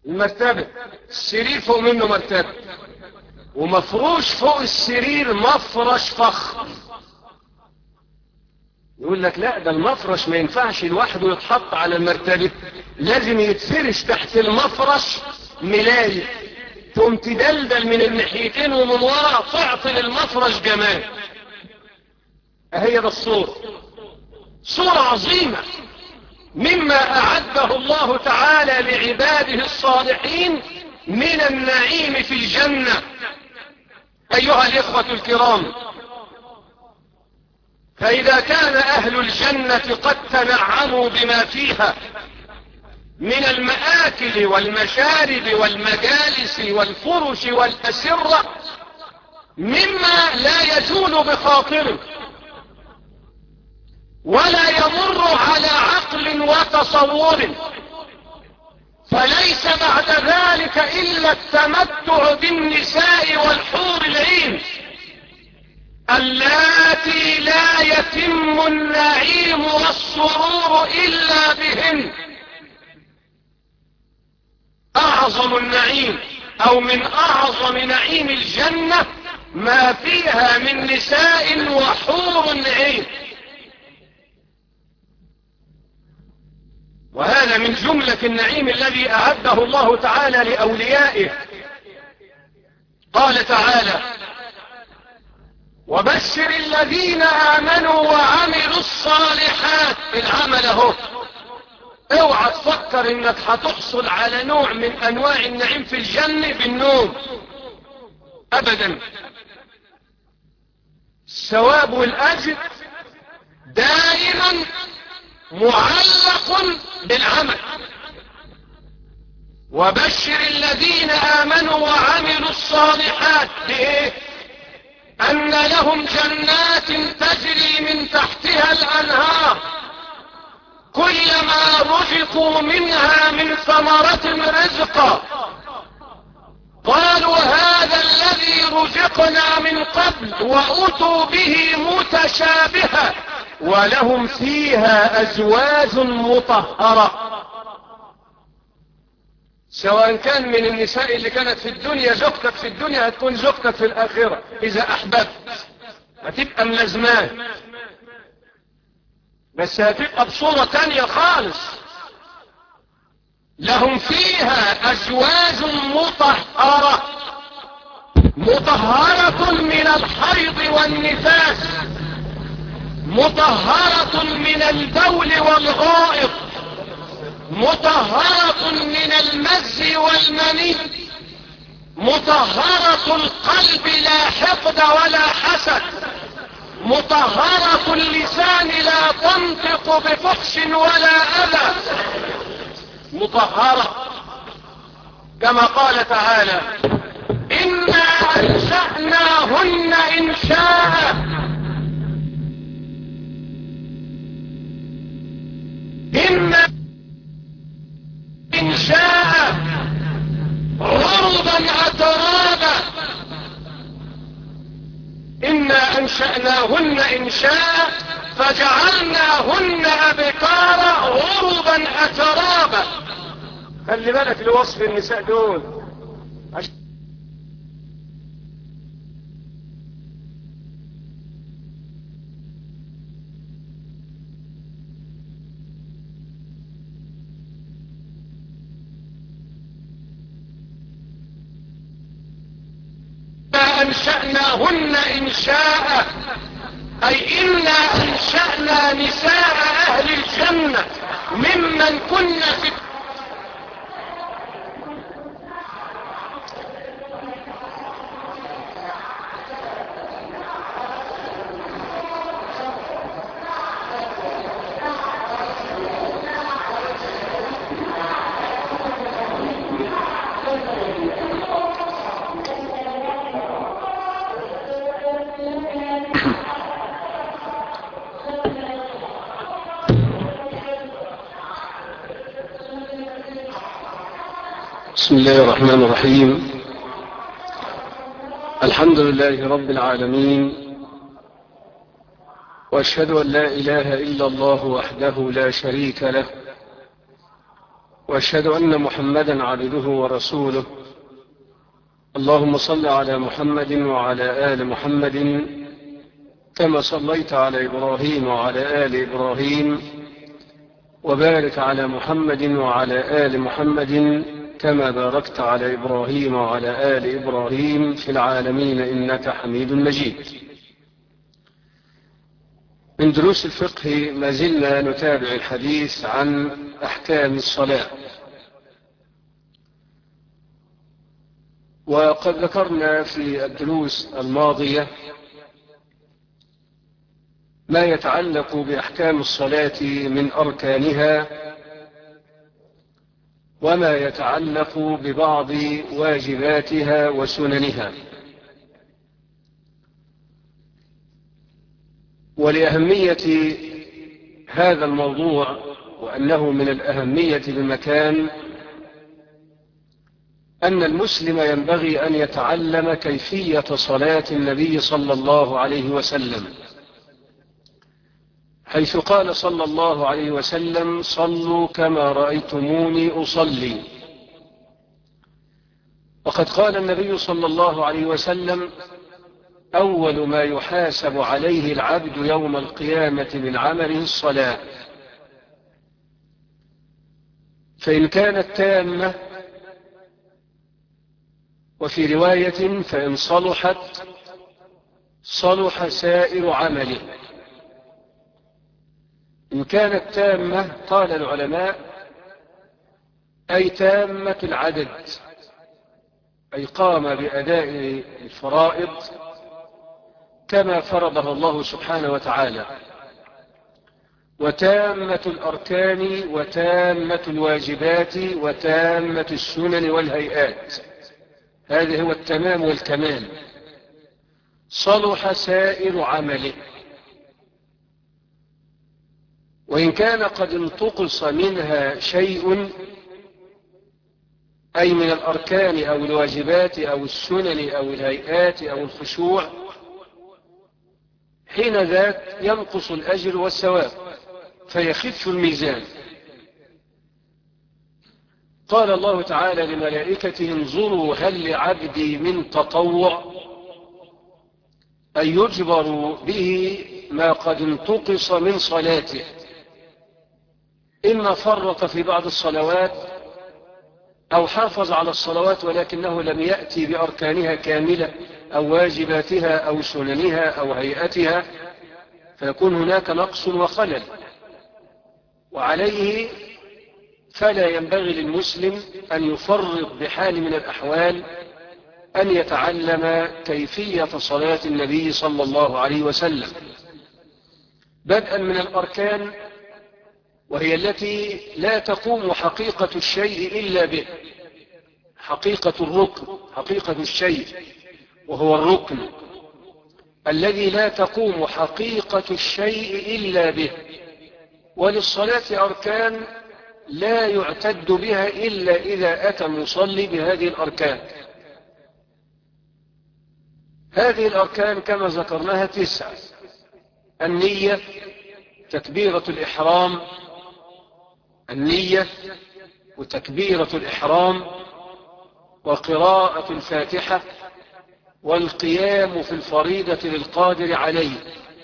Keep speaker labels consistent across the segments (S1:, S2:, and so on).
S1: المرتبة السرير فوق منه مرتبة ومفروش فوق السرير مفرش فخم يقول لك لا ده المفرش ما ينفعش لوحده يتحط على المرتبة لازم يتفرش تحت المفرش ملاية تقوم تدلدل من الناحيتين ومن ورا تعطي للمفرش جمال هي ده الصورة صورة عظيمة مما أعده الله تعالى لعباده الصالحين من النعيم في الجنة أيها الإخوة الكرام فإذا كان أهل الجنة قد تنعموا بما فيها من المآكل والمشارب والمجالس والفرش والأسرة مما لا يزول بخاطره ولا يمر على عقل وتصور فليس بعد ذلك إلا التمتع بالنساء والحور العين اللاتي لا يتم النعيم والسرور إلا بهن أعظم النعيم أو من أعظم نعيم الجنة ما فيها من نساء وحور عين وهذا من جملة النعيم الذي أعده الله تعالى لأوليائه قال تعالى وبشر الذين آمنوا وعملوا الصالحات العمل اهو اوعى تفكر انك هتحصل على نوع من انواع النعيم في الجنة بالنوم ابدا الثواب والاجر دائما معلق بالعمل وبشر الذين آمنوا وعملوا الصالحات بإيه أن لهم جنات تجري من تحتها الأنهار كلما رزقوا منها من ثمرة رزقا قالوا هذا الذي رزقنا من قبل وأتوا به متشابها ولهم فيها أزواج مطهرة سواء كان من النساء اللي كانت في الدنيا زوجتك في الدنيا هتكون زوجتك في الآخرة إذا أحببت هتبقى ملازمان بس هتبقى بصورة تانية خالص لهم فيها أزواج مطهرة مطهرة من الحيض والنفاس مطهرة من البول والغائط مطهرة من المز والمني مطهرة القلب لا حقد ولا حسد مطهرة اللسان لا تنطق بفحش ولا أذى مطهرة كما قال تعالى إنا أنشأناهن إنشاء إنا إنشاء عرضا أترابا إنا أنشأناهن إنشاء فجعلناهن أبكارا عرضا أترابا خلي بالك لوصف النساء دول عشان أنشأناهن إنشاء أي إنا أنشأنا نساء أهل الجنة ممن كنا في بسم الله الرحمن الرحيم الحمد لله رب العالمين واشهد ان لا اله الا الله وحده لا شريك له وأشهد أن محمدا عبده ورسوله اللهم صل على محمد وعلى آل محمد كما صليت على إبراهيم وعلى آل إبراهيم وبارك على محمد وعلى آل محمد كما باركت على إبراهيم وعلى آل إبراهيم في العالمين إنك حميد مجيد من دروس الفقه ما زلنا نتابع الحديث عن أحكام الصلاة وقد ذكرنا في الدروس الماضية ما يتعلق بأحكام الصلاة من أركانها وما يتعلق ببعض واجباتها وسننها ولأهمية هذا الموضوع وأنه من الأهمية بمكان أن المسلم ينبغي أن يتعلم كيفية صلاة النبي صلى الله عليه وسلم حيث قال صلى الله عليه وسلم صلوا كما رأيتموني أصلي وقد قال النبي صلى الله عليه وسلم أول ما يحاسب عليه العبد يوم القيامة من عمله الصلاة فإن كانت تامة وفي رواية فإن صلحت صلح سائر عمله إن كانت تامة قال العلماء أي تامة العدد أي قام بأداء الفرائض كما فرضها الله سبحانه وتعالى وتامة الأركان وتامة الواجبات وتامة السنن والهيئات هذا هو التمام والكمال صلح سائر عمله وإن كان قد انتقص منها شيء أي من الأركان أو الواجبات أو السنن أو الهيئات أو الخشوع حين ذاك ينقص الأجر والثواب فيخف الميزان قال الله تعالى لملائكته انظروا هل لعبدي من تطوع أن يجبر به ما قد انتقص من صلاته إما فرط في بعض الصلوات أو حافظ على الصلوات ولكنه لم يأتي بأركانها كاملة أو واجباتها أو سننها أو هيئتها فيكون هناك نقص وخلل وعليه فلا ينبغي للمسلم أن يفرط بحال من الأحوال أن يتعلم كيفية صلاة النبي صلى الله عليه وسلم بدءا من الأركان وهي التي لا تقوم حقيقة الشيء إلا به حقيقة الركن حقيقة الشيء وهو الركن الذي لا تقوم حقيقة الشيء إلا به وللصلاة أركان لا يعتد بها إلا إذا أتى المصلي بهذه الأركان هذه الأركان كما ذكرناها تسعة النية تكبيرة الإحرام النية وتكبيرة الإحرام وقراءة الفاتحة والقيام في الفريضة للقادر عليه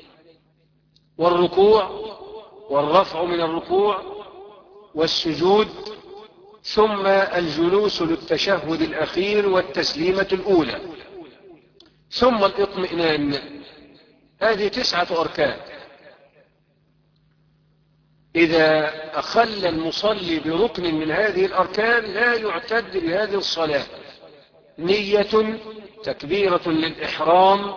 S1: والركوع والرفع من الركوع والسجود ثم الجلوس للتشهد الأخير والتسليمة الأولى ثم الاطمئنان هذه تسعة أركان إذا أخل المصلي بركن من هذه الأركان لا يعتد بهذه الصلاة نية تكبيرة للإحرام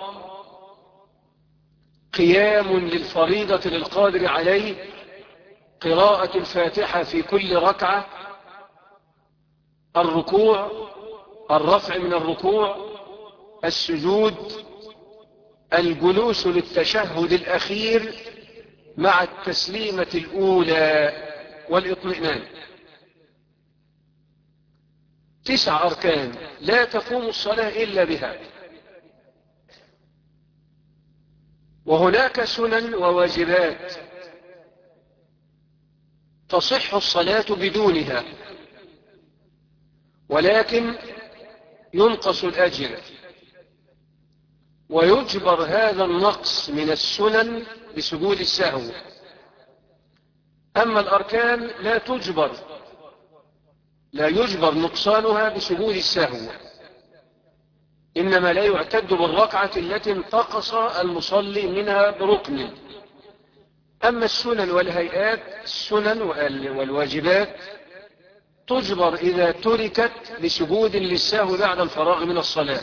S1: قيام للفريضة للقادر عليه قراءة الفاتحة في كل ركعة الركوع الرفع من الركوع السجود الجلوس للتشهد الأخير مع التسليمة الأولى والإطمئنان تسع أركان لا تقوم الصلاة إلا بها وهناك سنن وواجبات تصح الصلاة بدونها ولكن ينقص الأجر ويجبر هذا النقص من السنن بسجود السهو أما الأركان لا تجبر لا يجبر نقصانها بسجود السهو إنما لا يعتد بالركعة التي انتقص المصلي منها بركن أما السنن والهيئات السنن والواجبات تجبر إذا تركت بسجود للسهو بعد الفراغ من الصلاة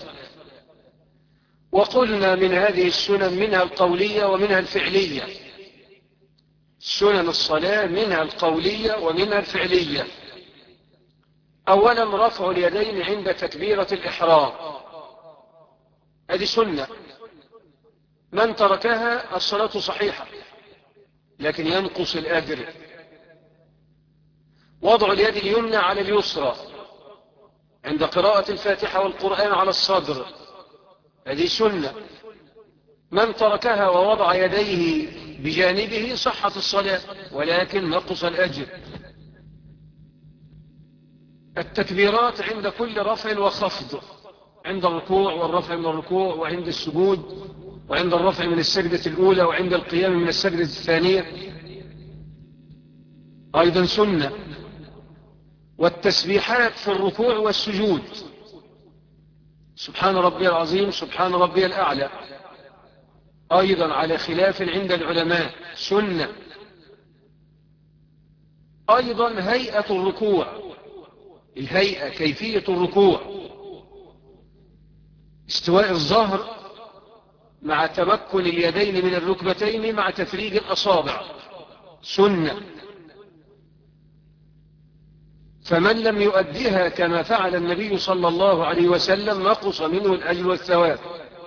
S1: وقلنا من هذه السنن منها القولية ومنها الفعلية سنن الصلاة منها القولية ومنها الفعلية أولا رفع اليدين عند تكبيرة الإحرام هذه سنة من تركها الصلاة صحيحة لكن ينقص الأجر وضع اليد اليمنى على اليسرى عند قراءة الفاتحة والقرآن على الصدر هذه سنة من تركها ووضع يديه بجانبه صحت الصلاة ولكن نقص الأجر التكبيرات عند كل رفع وخفض عند الركوع والرفع من الركوع وعند السجود وعند الرفع من السجدة الأولى وعند القيام من السجدة الثانية أيضا سنة والتسبيحات في الركوع والسجود سبحان ربي العظيم سبحان ربي الأعلى أيضا على خلاف عند العلماء سنة أيضا هيئة الركوع الهيئة كيفية الركوع استواء الظهر مع تمكن اليدين من الركبتين مع تفريج الأصابع سنة فمن لم يؤديها كما فعل النبي صلى الله عليه وسلم نقص منه الأجر والثواب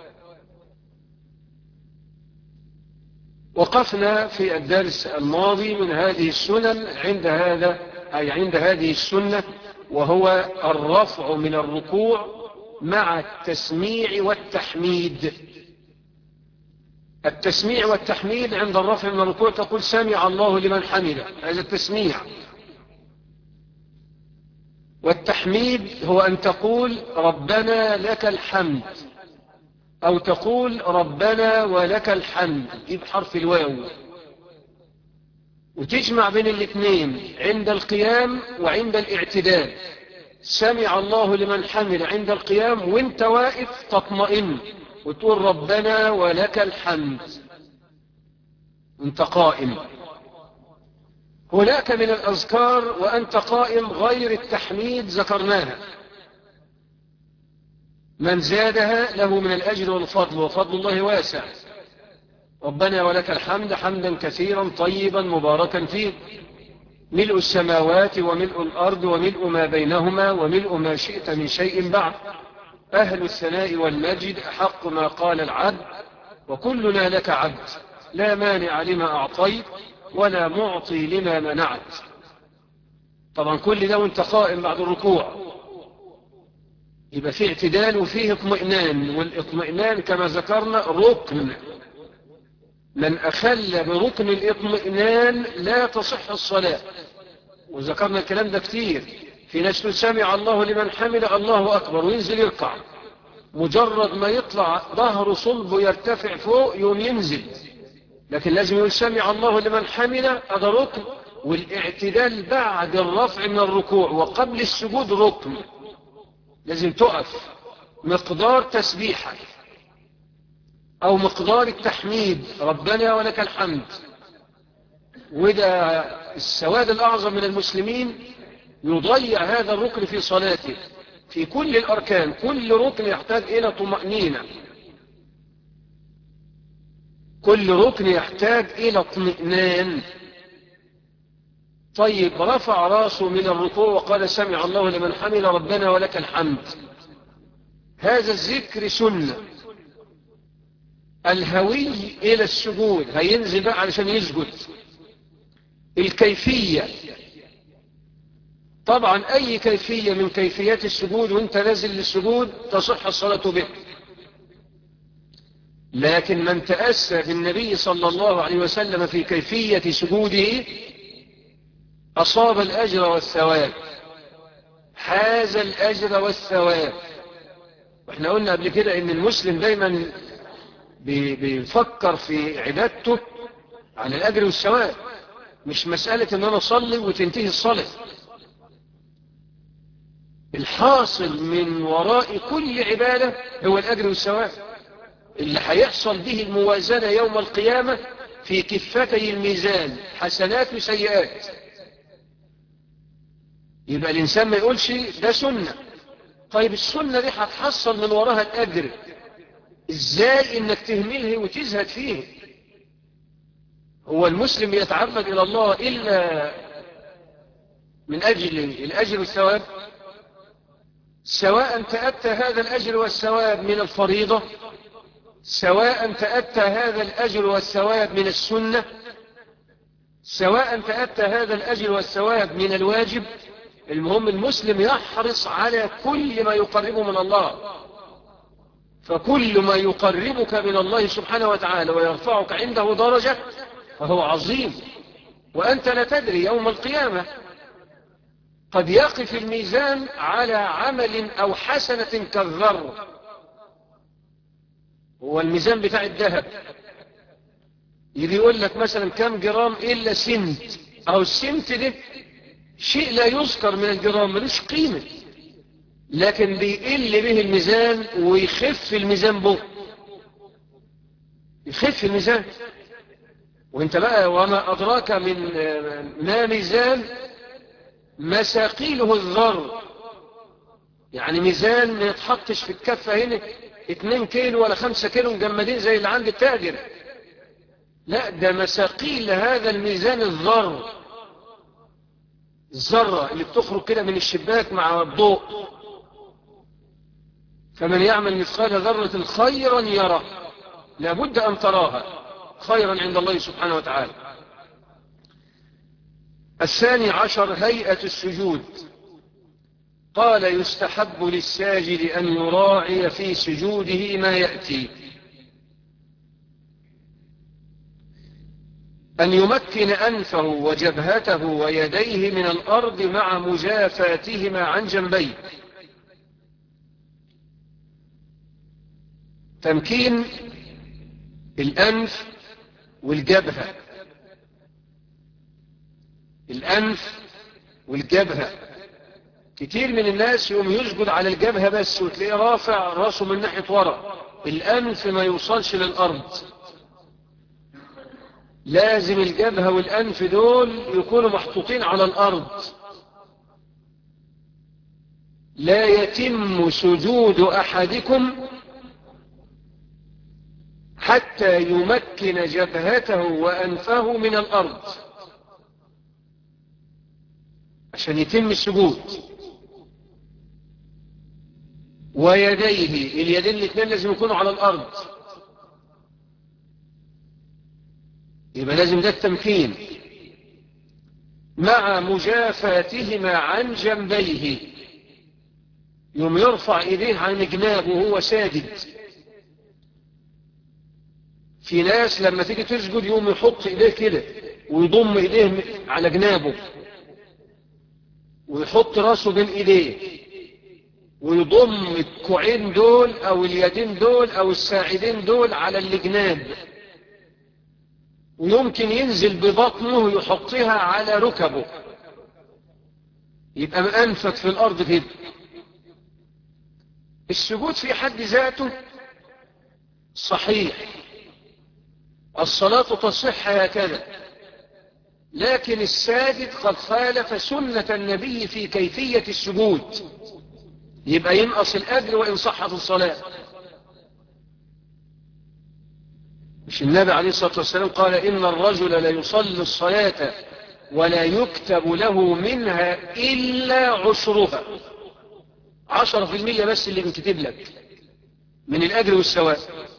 S1: وقفنا في الدرس الماضي من هذه السنن عند هذا أي عند هذه السنة وهو الرفع من الركوع مع التسميع والتحميد التسميع والتحميد عند الرفع من الركوع تقول سمع الله لمن حمده هذا التسميع والتحميد هو أن تقول ربنا لك الحمد أو تقول ربنا ولك الحمد جيب حرف الواو وتجمع بين الاثنين عند القيام وعند الاعتدال سمع الله لمن حمل عند القيام وانت واقف تطمئن وتقول ربنا ولك الحمد انت قائم هناك من الأذكار وأنت قائم غير التحميد ذكرناها من زادها له من الأجر والفضل وفضل الله واسع ربنا ولك الحمد حمدا كثيرا طيبا مباركا فيه ملء السماوات وملء الأرض وملء ما بينهما وملء ما شئت من شيء بعد أهل الثناء والمجد أحق ما قال العبد وكلنا لك عبد لا مانع لما أعطيت ولا معطي لما منعت طبعا كل ده وانت قائم بعد الركوع يبقى فيه اعتدال وفيه اطمئنان والاطمئنان كما ذكرنا ركن من أخل بركن الاطمئنان لا تصح الصلاة وذكرنا الكلام ده كتير في ناس سمع الله لمن حمل الله أكبر وينزل يركع مجرد ما يطلع ظهر صلبه يرتفع فوق يوم ينزل لكن لازم يقول سمع الله لمن حمل هذا ركن والاعتدال بعد الرفع من الركوع وقبل السجود ركن لازم تقف مقدار تسبيحك أو مقدار التحميد ربنا ولك الحمد وده السواد الأعظم من المسلمين يضيع هذا الركن في صلاته في كل الأركان كل ركن يحتاج إلى طمأنينة كل ركن يحتاج إلى اطمئنان طيب رفع راسه من الركوع وقال سمع الله لمن حمل ربنا ولك الحمد هذا الذكر سنة الهوي إلى السجود هينزل بقى علشان يسجد الكيفية طبعا أي كيفية من كيفيات السجود وانت نازل للسجود تصح الصلاة به لكن من تأسى بالنبي صلى الله عليه وسلم في كيفية سجوده أصاب الأجر والثواب حاز الأجر والثواب واحنا قلنا قبل كده ان المسلم دايما بيفكر في عبادته على الأجر والثواب مش مسألة ان انا اصلي وتنتهي الصلاة الحاصل من وراء كل عبادة هو الأجر والثواب اللي هيحصل به الموازنة يوم القيامة في كفتي الميزان حسنات وسيئات يبقى الإنسان ما يقولش ده سنة طيب السنة دي هتحصل من وراها الأجر ازاي انك تهمله وتزهد فيه هو المسلم يتعبد الى الله الا من اجل الاجر والثواب سواء تأتى هذا الأجر والثواب من الفريضة سواء تأتى هذا الأجر والثواب من السنة سواء تأتى هذا الأجر والثواب من الواجب المهم المسلم يحرص على كل ما يقربه من الله فكل ما يقربك من الله سبحانه وتعالى ويرفعك عنده درجة فهو عظيم وأنت لا تدري يوم القيامة قد يقف الميزان على عمل أو حسنة كالذر هو الميزان بتاع الذهب يجي يقول لك مثلا كم جرام إلا سنت أو السنت ده شيء لا يذكر من الجرام ملوش قيمة لكن بيقل به الميزان ويخف الميزان به يخف الميزان وانت بقى وما أدراك من ما ميزان مساقيله الذر يعني ميزان ما يتحطش في الكفة هنا اتنين كيلو ولا خمسة كيلو مجمدين زي اللي عند التاجر لا ده مساقيل هذا الميزان الذر الذرة اللي بتخرج كده من الشباك مع الضوء فمن يعمل مثقال ذرة خيرا يرى لابد أن تراها خيرا عند الله سبحانه وتعالى الثاني عشر هيئة السجود قال يستحب للساجد أن يراعي في سجوده ما يأتي أن يمكن أنفه وجبهته ويديه من الأرض مع مجافاتهما عن جنبيه تمكين الأنف والجبهة الأنف والجبهة كتير من الناس يوم يسجد على الجبهة بس وتلاقيه رافع راسه من ناحية ورا الأنف ما يوصلش للأرض لازم الجبهة والأنف دول يكونوا محطوطين على الأرض لا يتم سجود أحدكم حتى يمكن جبهته وأنفه من الأرض عشان يتم السجود ويديه اليدين الاثنين لازم يكونوا على الأرض يبقى لازم ده التمكين مع مجافاتهما عن جنبيه يوم يرفع ايديه عن جنابه وهو ساجد في ناس لما تيجي تسجد يوم يحط ايديه كده ويضم ايديه على جنابه ويحط راسه بين ايديه ويضم الكوعين دول او اليدين دول او الساعدين دول على الجناب ويمكن ينزل ببطنه يحطها على ركبه يبقى مأنفت في الأرض كده السجود في حد ذاته صحيح الصلاة تصح هكذا لكن الساجد قد خالف سنة النبي في كيفية السجود يبقى ينقص الأجر وإن صحت الصلاة مش النبي عليه الصلاة والسلام قال إن الرجل لا يصلي الصلاة ولا يكتب له منها إلا عشرها عشرة في المية بس اللي بنكتب لك من الأجر والسواء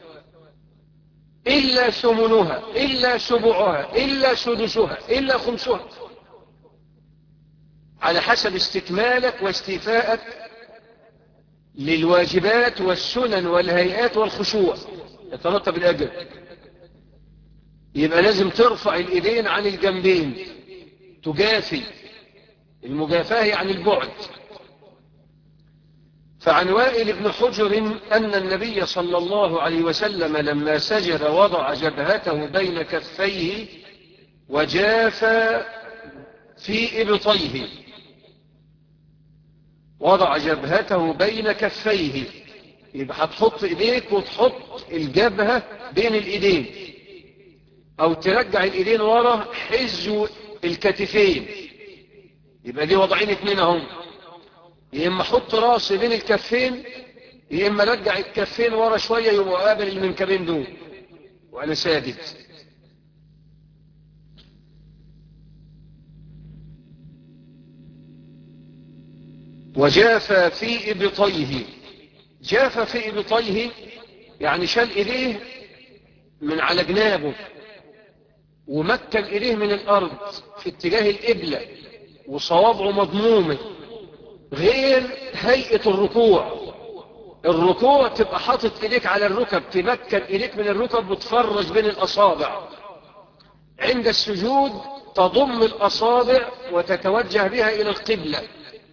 S1: إلا ثمنها إلا سبعها إلا سدسها إلا خمسها على حسب استكمالك واستيفائك للواجبات والسنن والهيئات والخشوع يترتب الأجر يبقى لازم ترفع الإيدين عن الجنبين تجافي المجافاة عن البعد فعن وائل بن حجر أن النبي صلى الله عليه وسلم لما سجد وضع جبهته بين كفيه وجاف في إبطيه وضع جبهته بين كفيه يبقى هتحط ايديك وتحط الجبهة بين الايدين او ترجع الايدين ورا حزو الكتفين يبقى دي وضعين اتنين اهم يا اما احط راسي بين الكفين يا اما رجع الكفين ورا شوية يبقى قابل المنكبين دول وانا ساجد وجاف في ابطيه جاف في ابطيه يعني شال ايديه من على جنابه ومكن ايديه من الارض في اتجاه القبلة وصوابعه مضمومة غير هيئة الركوع الركوع تبقى حاطط ايديك على الركب تمكن ايديك من الركب وتفرج بين الاصابع عند السجود تضم الاصابع وتتوجه بها الى القبلة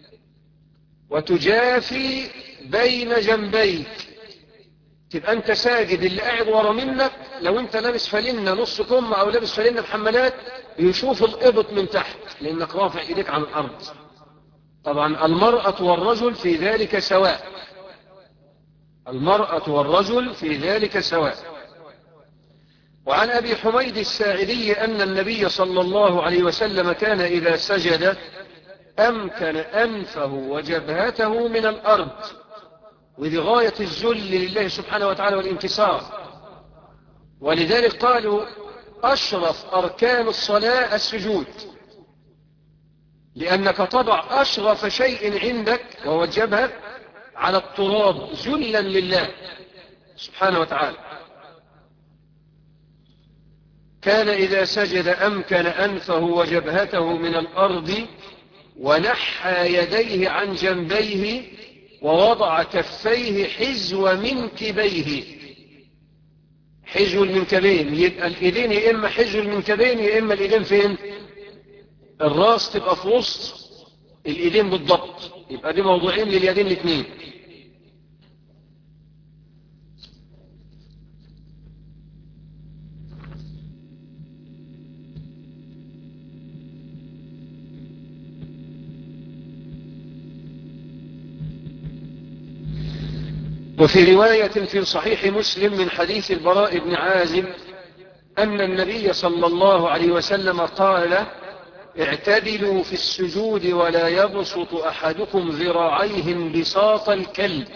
S1: وتجافي بين جنبيك تبقى انت ساجد اللي قاعد ورا منك لو انت لابس فلنة نص كم او لابس فلنة محملات يشوف القبط من تحت لانك رافع ايديك عن الارض طبعا المرأة والرجل في ذلك سواء المرأة والرجل في ذلك سواء وعن أبي حميد الساعدي أن النبي صلى الله عليه وسلم كان إذا سجد أمكن أنفه وجبهته من الأرض وذي غاية الذل لله سبحانه وتعالى والانكسار ولذلك قالوا أشرف أركان الصلاة السجود لأنك تضع أشرف شيء عندك وهو الجبهة على التراب ذلا لله سبحانه وتعالى كان إذا سجد أمكن أنفه وجبهته من الأرض ونحى يديه عن جنبيه ووضع كفيه حزو منكبيه حزو المنكبين يبقى الايدين يا اما حزو المنكبين يا اما الايدين فين الراس تبقى في وسط الايدين بالضبط يبقى دي موضوعين لليدين الاثنين وفي رواية في صحيح مسلم من حديث البراء بن عازب أن النبي صلى الله عليه وسلم قال اعتدلوا في السجود ولا يبسط أحدكم ذراعيه انبساط الكلب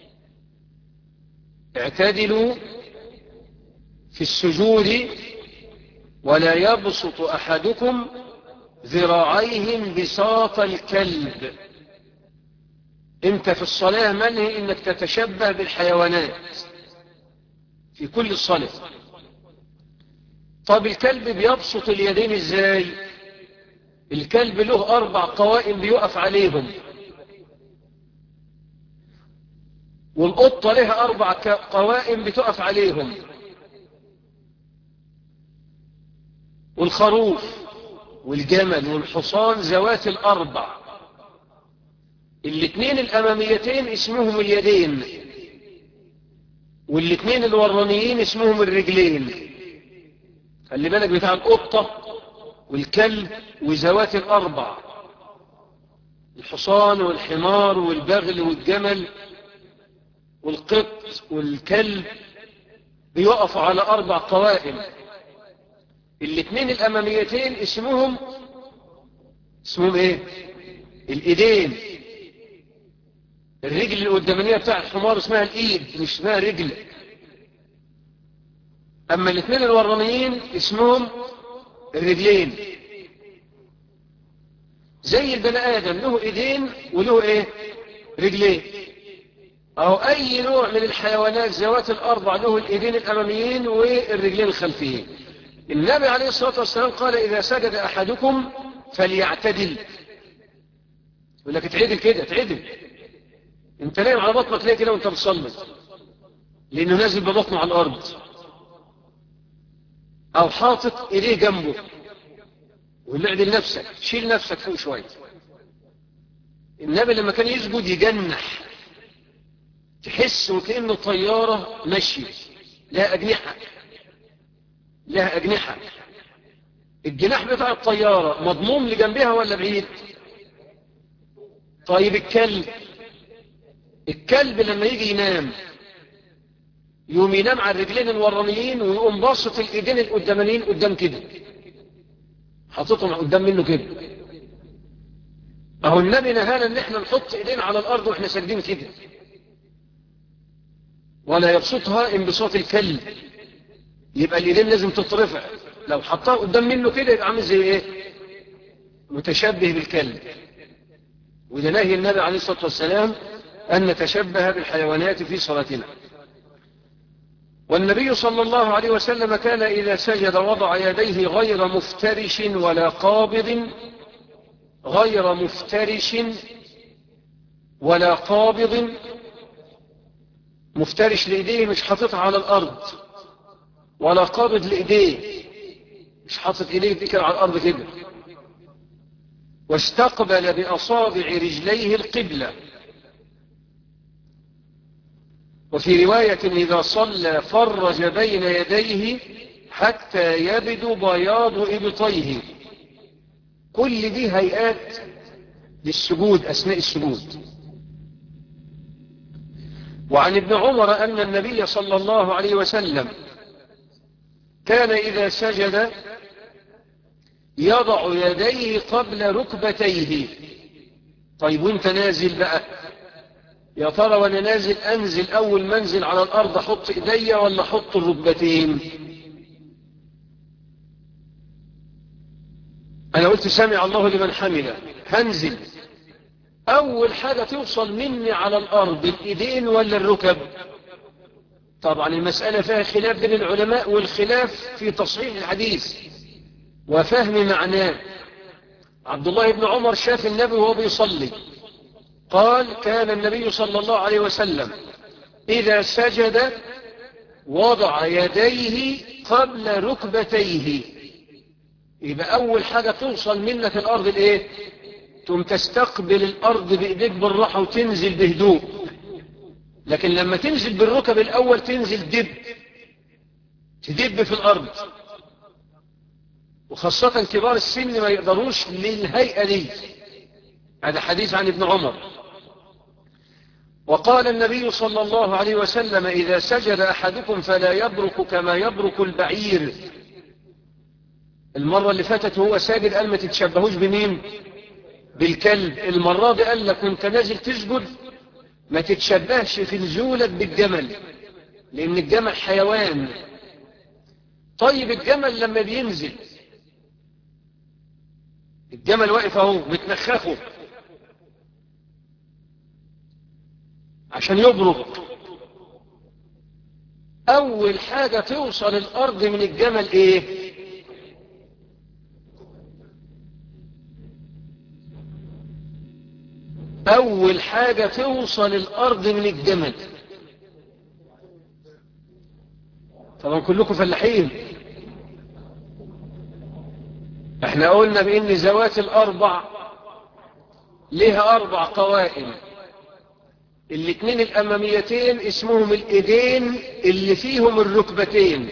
S1: اعتدلوا في السجود ولا يبسط أحدكم ذراعيه انبساط الكلب انت في الصلاة منهي انك تتشبه بالحيوانات في كل الصلاة طب الكلب بيبسط اليدين ازاي الكلب له اربع قوائم بيقف عليهم والقطة لها اربع قوائم بتقف عليهم والخروف والجمل والحصان ذوات الاربع الاثنين الاماميتين اسمهم اليدين والاثنين الورانيين اسمهم الرجلين خلي بالك بتاع القطة والكلب وذوات الاربع الحصان والحمار والبغل والجمل والقط والكلب بيقفوا على اربع قوائم الاثنين الاماميتين اسمهم اسمهم ايه الايدين الرجل القدامانية بتاع الحمار اسمها الايد مش اسمها رجل اما الاثنين الورانيين اسمهم الرجلين زي البني ادم له ايدين وله ايه رجلين او اي نوع من الحيوانات ذوات الاربع له الايدين الاماميين والرجلين الخلفيين النبي عليه الصلاة والسلام قال اذا سجد احدكم فليعتدل يقول لك اتعدل كده اتعدل انت نايم على بطنك ليه كده وانت بتصلي لانه نازل ببطنه على الارض او حاطط ايديه جنبه ومعدل نفسك شيل نفسك فوق شويه النبي لما كان يسجد يجنح تحس وكأنه طيارة ماشية لها أجنحة لها أجنحة الجناح بتاع الطيارة مضموم لجنبها ولا بعيد طيب الكلب الكلب لما يجي ينام يقوم ينام على الرجلين الورانيين ويقوم باسط الايدين القدامانيين قدام كده حاططهم قدام منه كده اهو النبي نهانا ان احنا نحط ايدينا على الارض واحنا ساجدين كده ولا يبسطها انبساط الكلب يبقى الايدين لازم تترفع لو حطها قدام منه كده يبقى عامل زي ايه متشبه بالكلب وده نهي النبي عليه الصلاه والسلام ان نتشبه بالحيوانات في صلاتنا والنبي صلى الله عليه وسلم كان إذا سجد وضع يديه غير مفترش ولا قابض غير مفترش ولا قابض مفترش لإيديه مش حاططها على الأرض ولا قابض لإيديه مش حاطط إيديه دي كده على الأرض كده واستقبل بأصابع رجليه القبلة وفي رواية إذا صلى فرج بين يديه حتى يبدو بياض إبطيه كل دي هيئات للسجود أثناء السجود وعن ابن عمر أن النبي صلى الله عليه وسلم كان إذا سجد يضع يديه قبل ركبتيه طيب وانت نازل بقى يا ترى وانا نازل انزل اول منزل على الارض احط ايديا ولا احط الركبتين انا قلت سمع الله لمن حمله هنزل اول حاجة توصل مني على الارض الايدين ولا الركب طبعا المسألة فيها خلاف بين العلماء والخلاف في تصحيح الحديث وفهم معناه عبد الله بن عمر شاف النبي وهو بيصلي قال كان النبي صلى الله عليه وسلم إذا سجد وضع يديه قبل ركبتيه يبقى أول حاجة توصل منك الأرض الإيه تم تستقبل الأرض بإيديك بالراحة وتنزل بهدوء لكن لما تنزل بالركب الأول تنزل دب تدب في الأرض وخاصة كبار السن ما يقدروش للهيئة دي هذا حديث عن ابن عمر وقال النبي صلى الله عليه وسلم إذا سجد أحدكم فلا يبرك كما يبرك البعير المرة اللي فاتت هو ساجد قال ما تتشبهوش بمين بالكلب المرة دي قال لك وانت نازل تسجد ما تتشبهش في نزولك بالجمل لأن الجمل حيوان طيب الجمل لما بينزل الجمل واقف اهو متنخخه عشان يبرك اول حاجة توصل الارض من الجمل ايه اول حاجة توصل الارض من الجمل طبعا كلكم فلاحين احنا قلنا بان ذوات الاربع لها اربع قوائم الاثنين الاماميتين اسمهم الايدين اللي فيهم الركبتين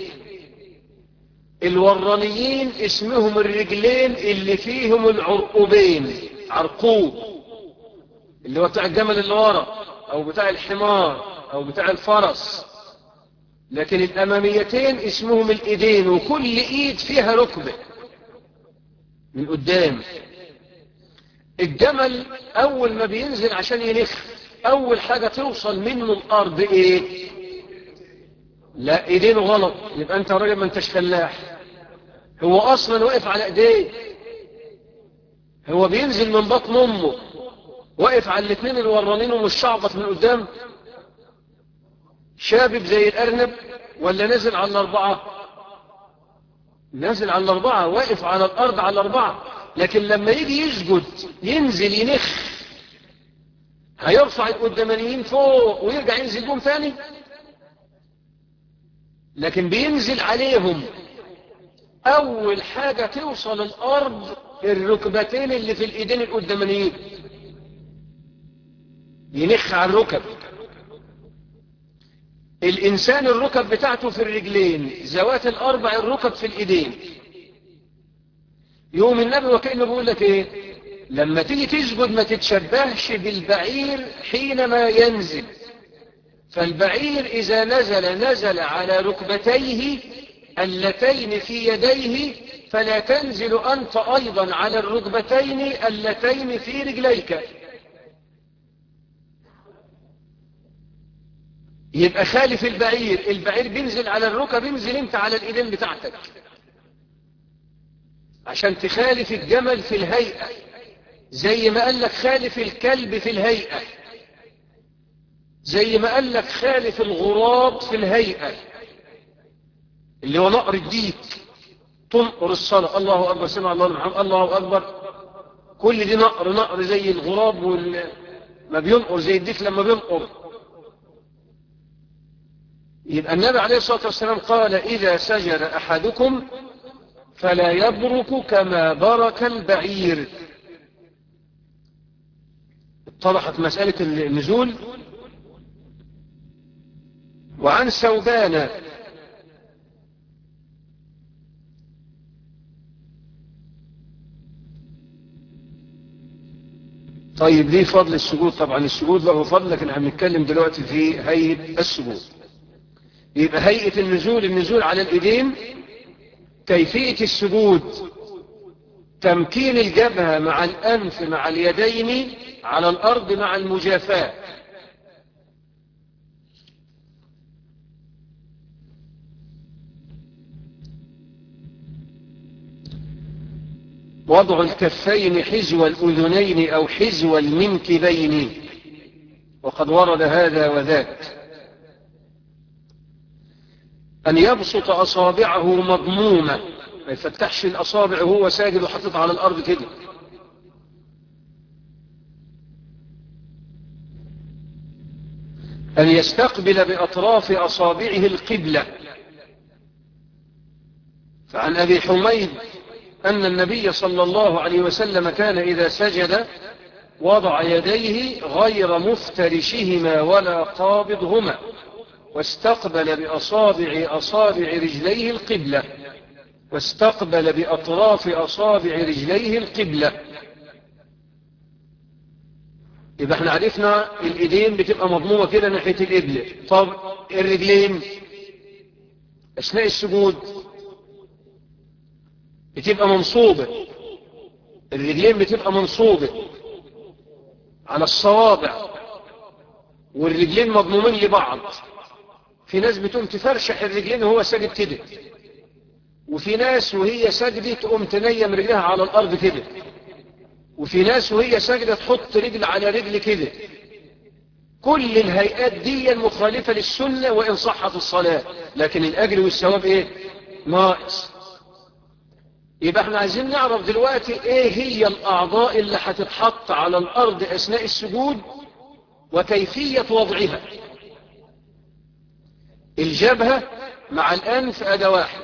S1: الورانيين اسمهم الرجلين اللي فيهم العرقوبين عرقوب اللي هو بتاع الجمل اللي ورا او بتاع الحمار او بتاع الفرس لكن الاماميتين اسمهم الايدين وكل ايد فيها ركبه من قدام الجمل اول ما بينزل عشان ينخ اول حاجة توصل منه الارض ايه لا ايدينه غلط يبقى انت راجل ما انتش فلاح هو اصلا واقف على ايديه هو بينزل من بطن امه واقف على الاثنين الورانين ومش شعبط من قدام شابب زي الارنب ولا نزل على الاربعه نازل على الأربعة واقف على الأرض على الأربعة لكن لما يجي يسجد ينزل ينخ هيرفع القدامانيين فوق ويرجع ينزل بهم ثاني لكن بينزل عليهم أول حاجة توصل الأرض الركبتين اللي في الإيدين القدامانيين ينخ على الركب الإنسان الركب بتاعته في الرجلين ذوات الأربع الركب في الإيدين يوم النبي وكأنه بيقول لك إيه لما تيجي تسجد ما تتشبهش بالبعير حينما ينزل فالبعير إذا نزل نزل على ركبتيه اللتين في يديه فلا تنزل أنت أيضا على الركبتين اللتين في رجليك يبقى خالف البعير البعير بينزل على الركب انزل انت على الايدين بتاعتك عشان تخالف الجمل في الهيئة زي ما قال لك خالف الكلب في الهيئة زي ما قال لك خالف الغراب في الهيئة اللي هو نقر الديك تنقر الصلاة الله أكبر سمع الله محمد الله أكبر كل دي نقر نقر زي الغراب وال... ما بينقر زي الديك لما بينقر يبقى النبي عليه الصلاة والسلام قال إذا سجد أحدكم فلا يبرك كما برك البعير اتضحت مسألة النزول وعن ثوبان طيب ليه فضل السجود طبعا السجود له فضل لكن احنا بنتكلم دلوقتي في هيئة السجود يبقى هيئة النزول النزول على الايدين كيفية السجود تمكين الجبهة مع الأنف مع اليدين على الأرض مع المجافاة وضع الكفين حزو الأذنين أو حزو المنكبين وقد ورد هذا وذاك أن يبسط أصابعه مضمومة ما يفتحش الأصابع وهو ساجد وحطط على الأرض كده أن يستقبل بأطراف أصابعه القبلة فعن أبي حميد أن النبي صلى الله عليه وسلم كان إذا سجد وضع يديه غير مفترشهما ولا قابضهما واستقبل بأصابع أصابع رجليه القبلة واستقبل بأطراف أصابع رجليه القبلة يبقى احنا عرفنا الايدين بتبقى مضمومة كده ناحية القبلة طب الرجلين اثناء السجود بتبقى منصوبة الرجلين بتبقى منصوبة على الصوابع والرجلين مضمومين لبعض في ناس بتقوم تفرشح الرجلين وهو ساجد كده وفي ناس وهي ساجدة تقوم تنيم رجلها على الأرض كده وفي ناس وهي ساجدة تحط رجل على رجل كده كل الهيئات دي مخالفة للسنة وإن صحت الصلاة لكن الأجر والثواب إيه ناقص يبقى احنا عايزين نعرف دلوقتي ايه هي الأعضاء اللي هتتحط على الأرض أثناء السجود وكيفية وضعها الجبهة مع الأنف أداة واحد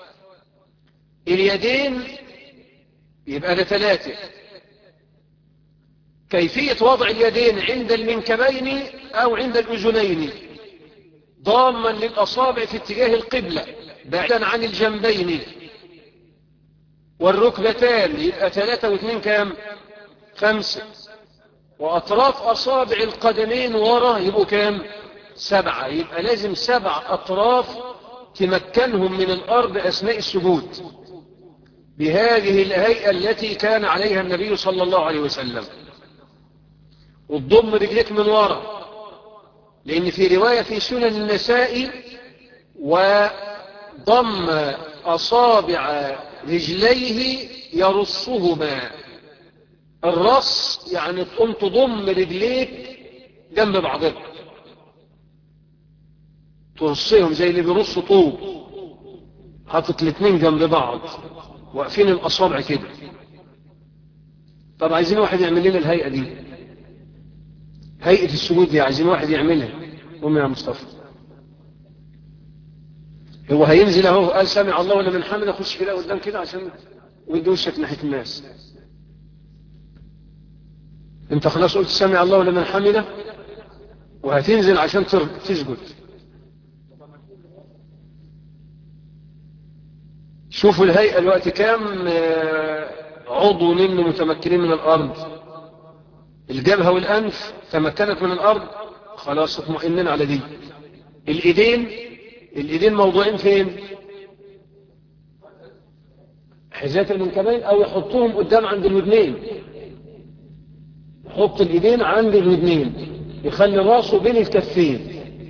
S1: اليدين يبقى ده ثلاثة كيفية وضع اليدين عند المنكبين أو عند الأذنين ضاما للأصابع في اتجاه القبلة بعيدا عن الجنبين والركبتان يبقى ثلاثة واثنين كام خمسة وأطراف أصابع القدمين ورا يبقوا كام سبعة يبقى لازم سبع أطراف تمكنهم من الأرض أثناء السجود بهذه الهيئة التي كان عليها النبي صلى الله عليه وسلم وتضم رجليك من ورا لأن في رواية في سنن النساء وضم أصابع رجليه يرصهما الرص يعني تقوم تضم رجليك جنب بعضها ترصيهم زي اللي بيرصوا طوب حاطط الاثنين جنب بعض واقفين الاصابع كده طب عايزين واحد يعمل لنا الهيئه دي هيئه السجود دي عايزين واحد يعملها قوم يا مصطفى هو هينزل اهو قال سامع الله ولا من حمد اخش كده قدام كده عشان ودي وشك ناحيه الناس انت خلاص قلت سامع الله ولا من حمده وهتنزل عشان تسجد شوفوا الهيئة الوقت كام عضو منه متمكنين من الأرض الجبهة والأنف تمكنت من الأرض خلاص اطمئنين على دي الإيدين الإيدين موضوعين فين حذات المنكبين أو يحطوهم قدام عند الودنين يحط الإيدين عند الودنين يخلي راسه بين الكفين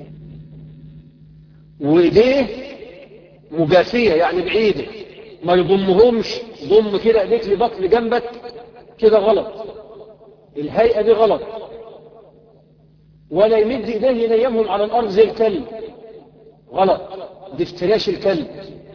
S1: وإيديه مجافية يعني بعيدة ما يضمهمش ضم كده ايديك لبطن جنبك كده غلط الهيئة دي غلط ولا يمد ايديه ينيمهم على الارض زي الكلب غلط دي افتراش الكلب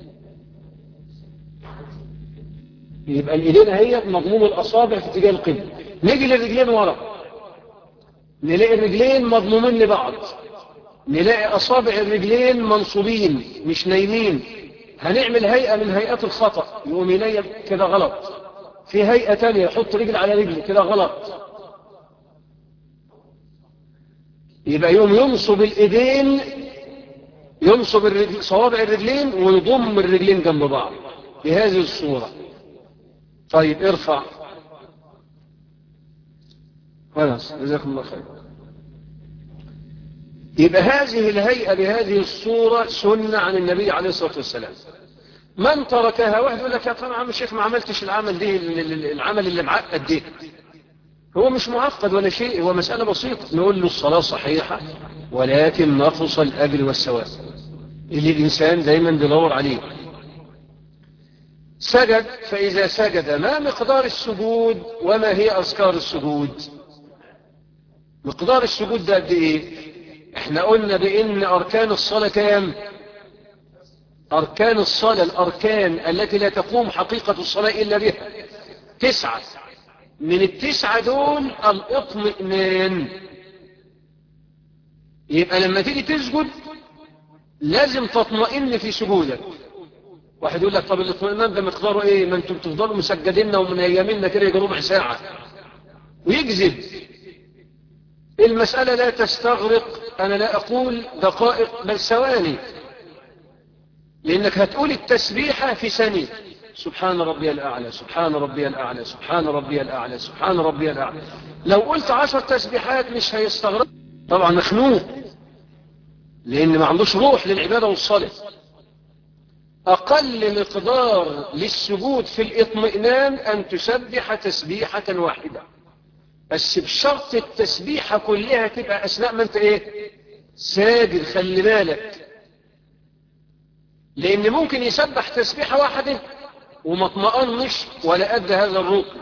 S1: يبقى الايدين هي مضموم الاصابع في اتجاه القبل نيجي للرجلين ورا نلاقي الرجلين مضمومين لبعض نلاقي اصابع الرجلين منصوبين مش نايمين هنعمل هيئة من هيئات الخطأ يقوم ينيم كده غلط في هيئة تانية يحط رجل على رجل كده غلط يبقى يوم ينصب الايدين ينصب الرجل صوابع الرجلين ويضم الرجلين جنب بعض بهذه الصورة طيب ارفع خلاص جزاكم الله خير يبقى هذه الهيئة بهذه الصورة سنة عن النبي عليه الصلاة والسلام من تركها واحد يقول لك يا طبعا عم الشيخ ما عملتش العمل دي العمل اللي معقد دي هو مش معقد ولا شيء هو مسألة بسيطة نقول له الصلاة صحيحة ولكن نقص الأجر والثواب اللي الإنسان دايما بيدور عليه سجد فإذا سجد ما مقدار السجود وما هي أذكار السجود مقدار السجود ده قد إيه احنا قلنا بان اركان الصلاة كام اركان الصلاة الاركان التي لا تقوم حقيقة الصلاة الا بها تسعة من التسعة دول الاطمئنان يبقى لما تيجي تسجد لازم تطمئن في سجودك واحد يقول لك طب الاطمئنان ده مقداره ايه ما انتم بتفضلوا مسجدين ومن ايامنا كده يجي ربع ساعة ويكذب المسألة لا تستغرق أنا لا أقول دقائق بل ثواني لأنك هتقول التسبيحة في ثانية سبحان ربي الأعلى سبحان ربي الأعلى سبحان ربي الأعلى سبحان ربي الأعلى لو قلت عشر تسبيحات مش هيستغرق طبعا مخنوق لأن ما عندوش روح للعبادة والصلاة أقل مقدار للسجود في الإطمئنان أن تسبح تسبيحة واحدة بس بشرط التسبيحة كلها تبقى أثناء ما أنت إيه ساجد خلي بالك لأن ممكن يسبح تسبيحة واحدة وما اطمئنش ولا أدى هذا الركن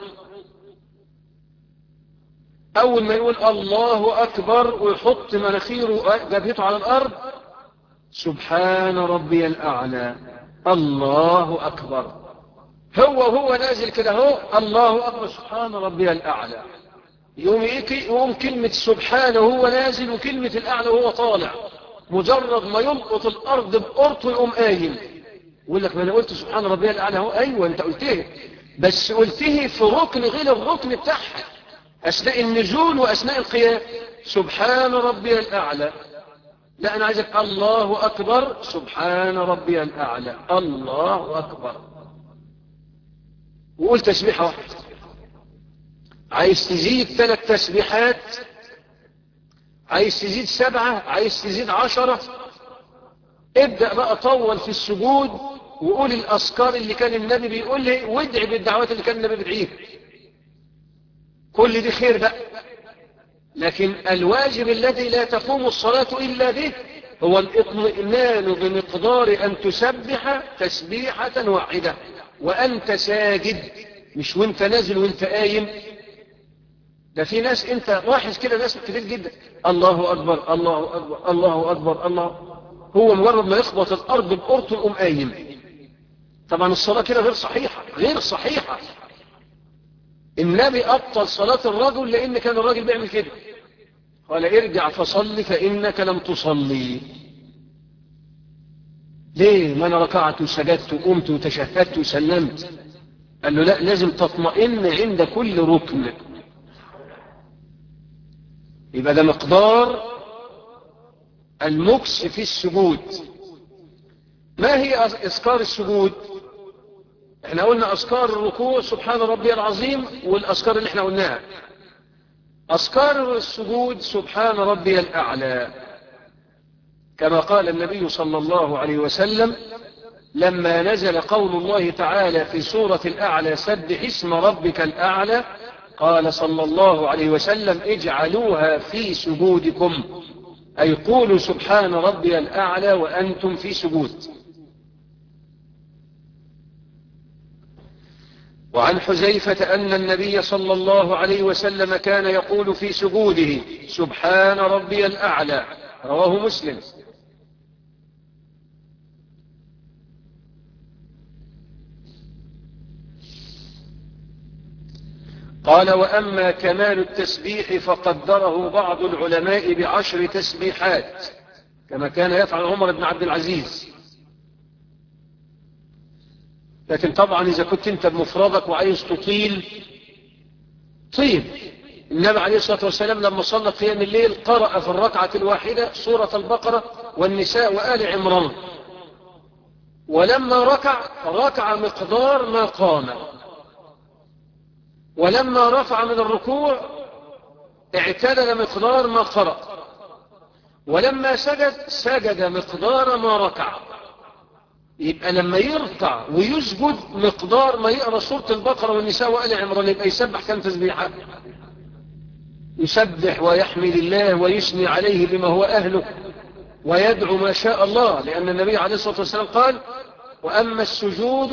S1: أول ما يقول الله أكبر ويحط مناخيره جبهته على الأرض سبحان ربي الأعلى الله أكبر هو هو نازل كده هو الله أكبر سبحان ربي الأعلى يوم يقوم كلمة سبحانه وهو نازل وكلمة الأعلى وهو طالع مجرد ما يلقط الأرض بقرطه يقوم قايم يقول لك ما أنا قلت سبحان ربي الأعلى هو أيوة أنت قلته بس قلته في ركن غير الركن بتاعها أثناء النزول وأثناء القيام سبحان ربي الأعلى لا أنا عايزك الله أكبر سبحان ربي الأعلى الله أكبر وقول تسبيحة واحدة عايز تزيد ثلاث تسبيحات عايز تزيد سبعة عايز تزيد عشرة ابدأ بقى طول في السجود وقول الأذكار اللي كان النبي بيقولها وادعي بالدعوات اللي كان النبي بيدعيها كل دي خير بقى لكن الواجب الذي لا تقوم الصلاة إلا به هو الاطمئنان بمقدار أن تسبح تسبيحة واحدة وأنت ساجد مش وانت نازل وانت قايم ده في ناس انت لاحظ كده ناس كتير جدا الله اكبر الله اكبر الله اكبر الله هو مجرد ما يخبط الارض بقرطه يقوم قايم طبعا الصلاه كده غير صحيحه غير صحيحه النبي ابطل صلاه الرجل لان كان الراجل بيعمل كده قال ارجع فصلي فانك لم تصلي ليه ما انا ركعت وسجدت وقمت وتشهدت وسلمت قال له لا لازم تطمئن عند كل ركن يبقى ده مقدار المكس في السجود ما هي اذكار السجود احنا قلنا أذكار الركوع سبحان ربي العظيم والأذكار اللي احنا قلناها أذكار السجود سبحان ربي الأعلى كما قال النبي صلى الله عليه وسلم لما نزل قول الله تعالى في سورة الأعلى سبح اسم ربك الأعلى قال صلى الله عليه وسلم اجعلوها في سجودكم أي قولوا سبحان ربي الأعلى وأنتم في سجود وعن حذيفة أن النبي صلى الله عليه وسلم كان يقول في سجوده سبحان ربي الأعلى رواه مسلم قال وأما كمال التسبيح فقدره بعض العلماء بعشر تسبيحات كما كان يفعل عمر بن عبد العزيز لكن طبعا إذا كنت أنت بمفردك وعايز تطيل طيب النبي عليه الصلاة والسلام لما صلى قيام الليل قرأ في الركعة الواحدة سورة البقرة والنساء وآل عمران ولما ركع ركع مقدار ما قام ولما رفع من الركوع اعتدل مقدار ما قرأ ولما سجد سجد مقدار ما ركع يبقى لما يركع ويسجد مقدار ما يقرأ سورة البقرة والنساء وآل عمران يبقى يسبح كم تسبيحة يسبح ويحمد الله ويثني عليه بما هو أهله ويدعو ما شاء الله لأن النبي عليه الصلاة والسلام قال وأما السجود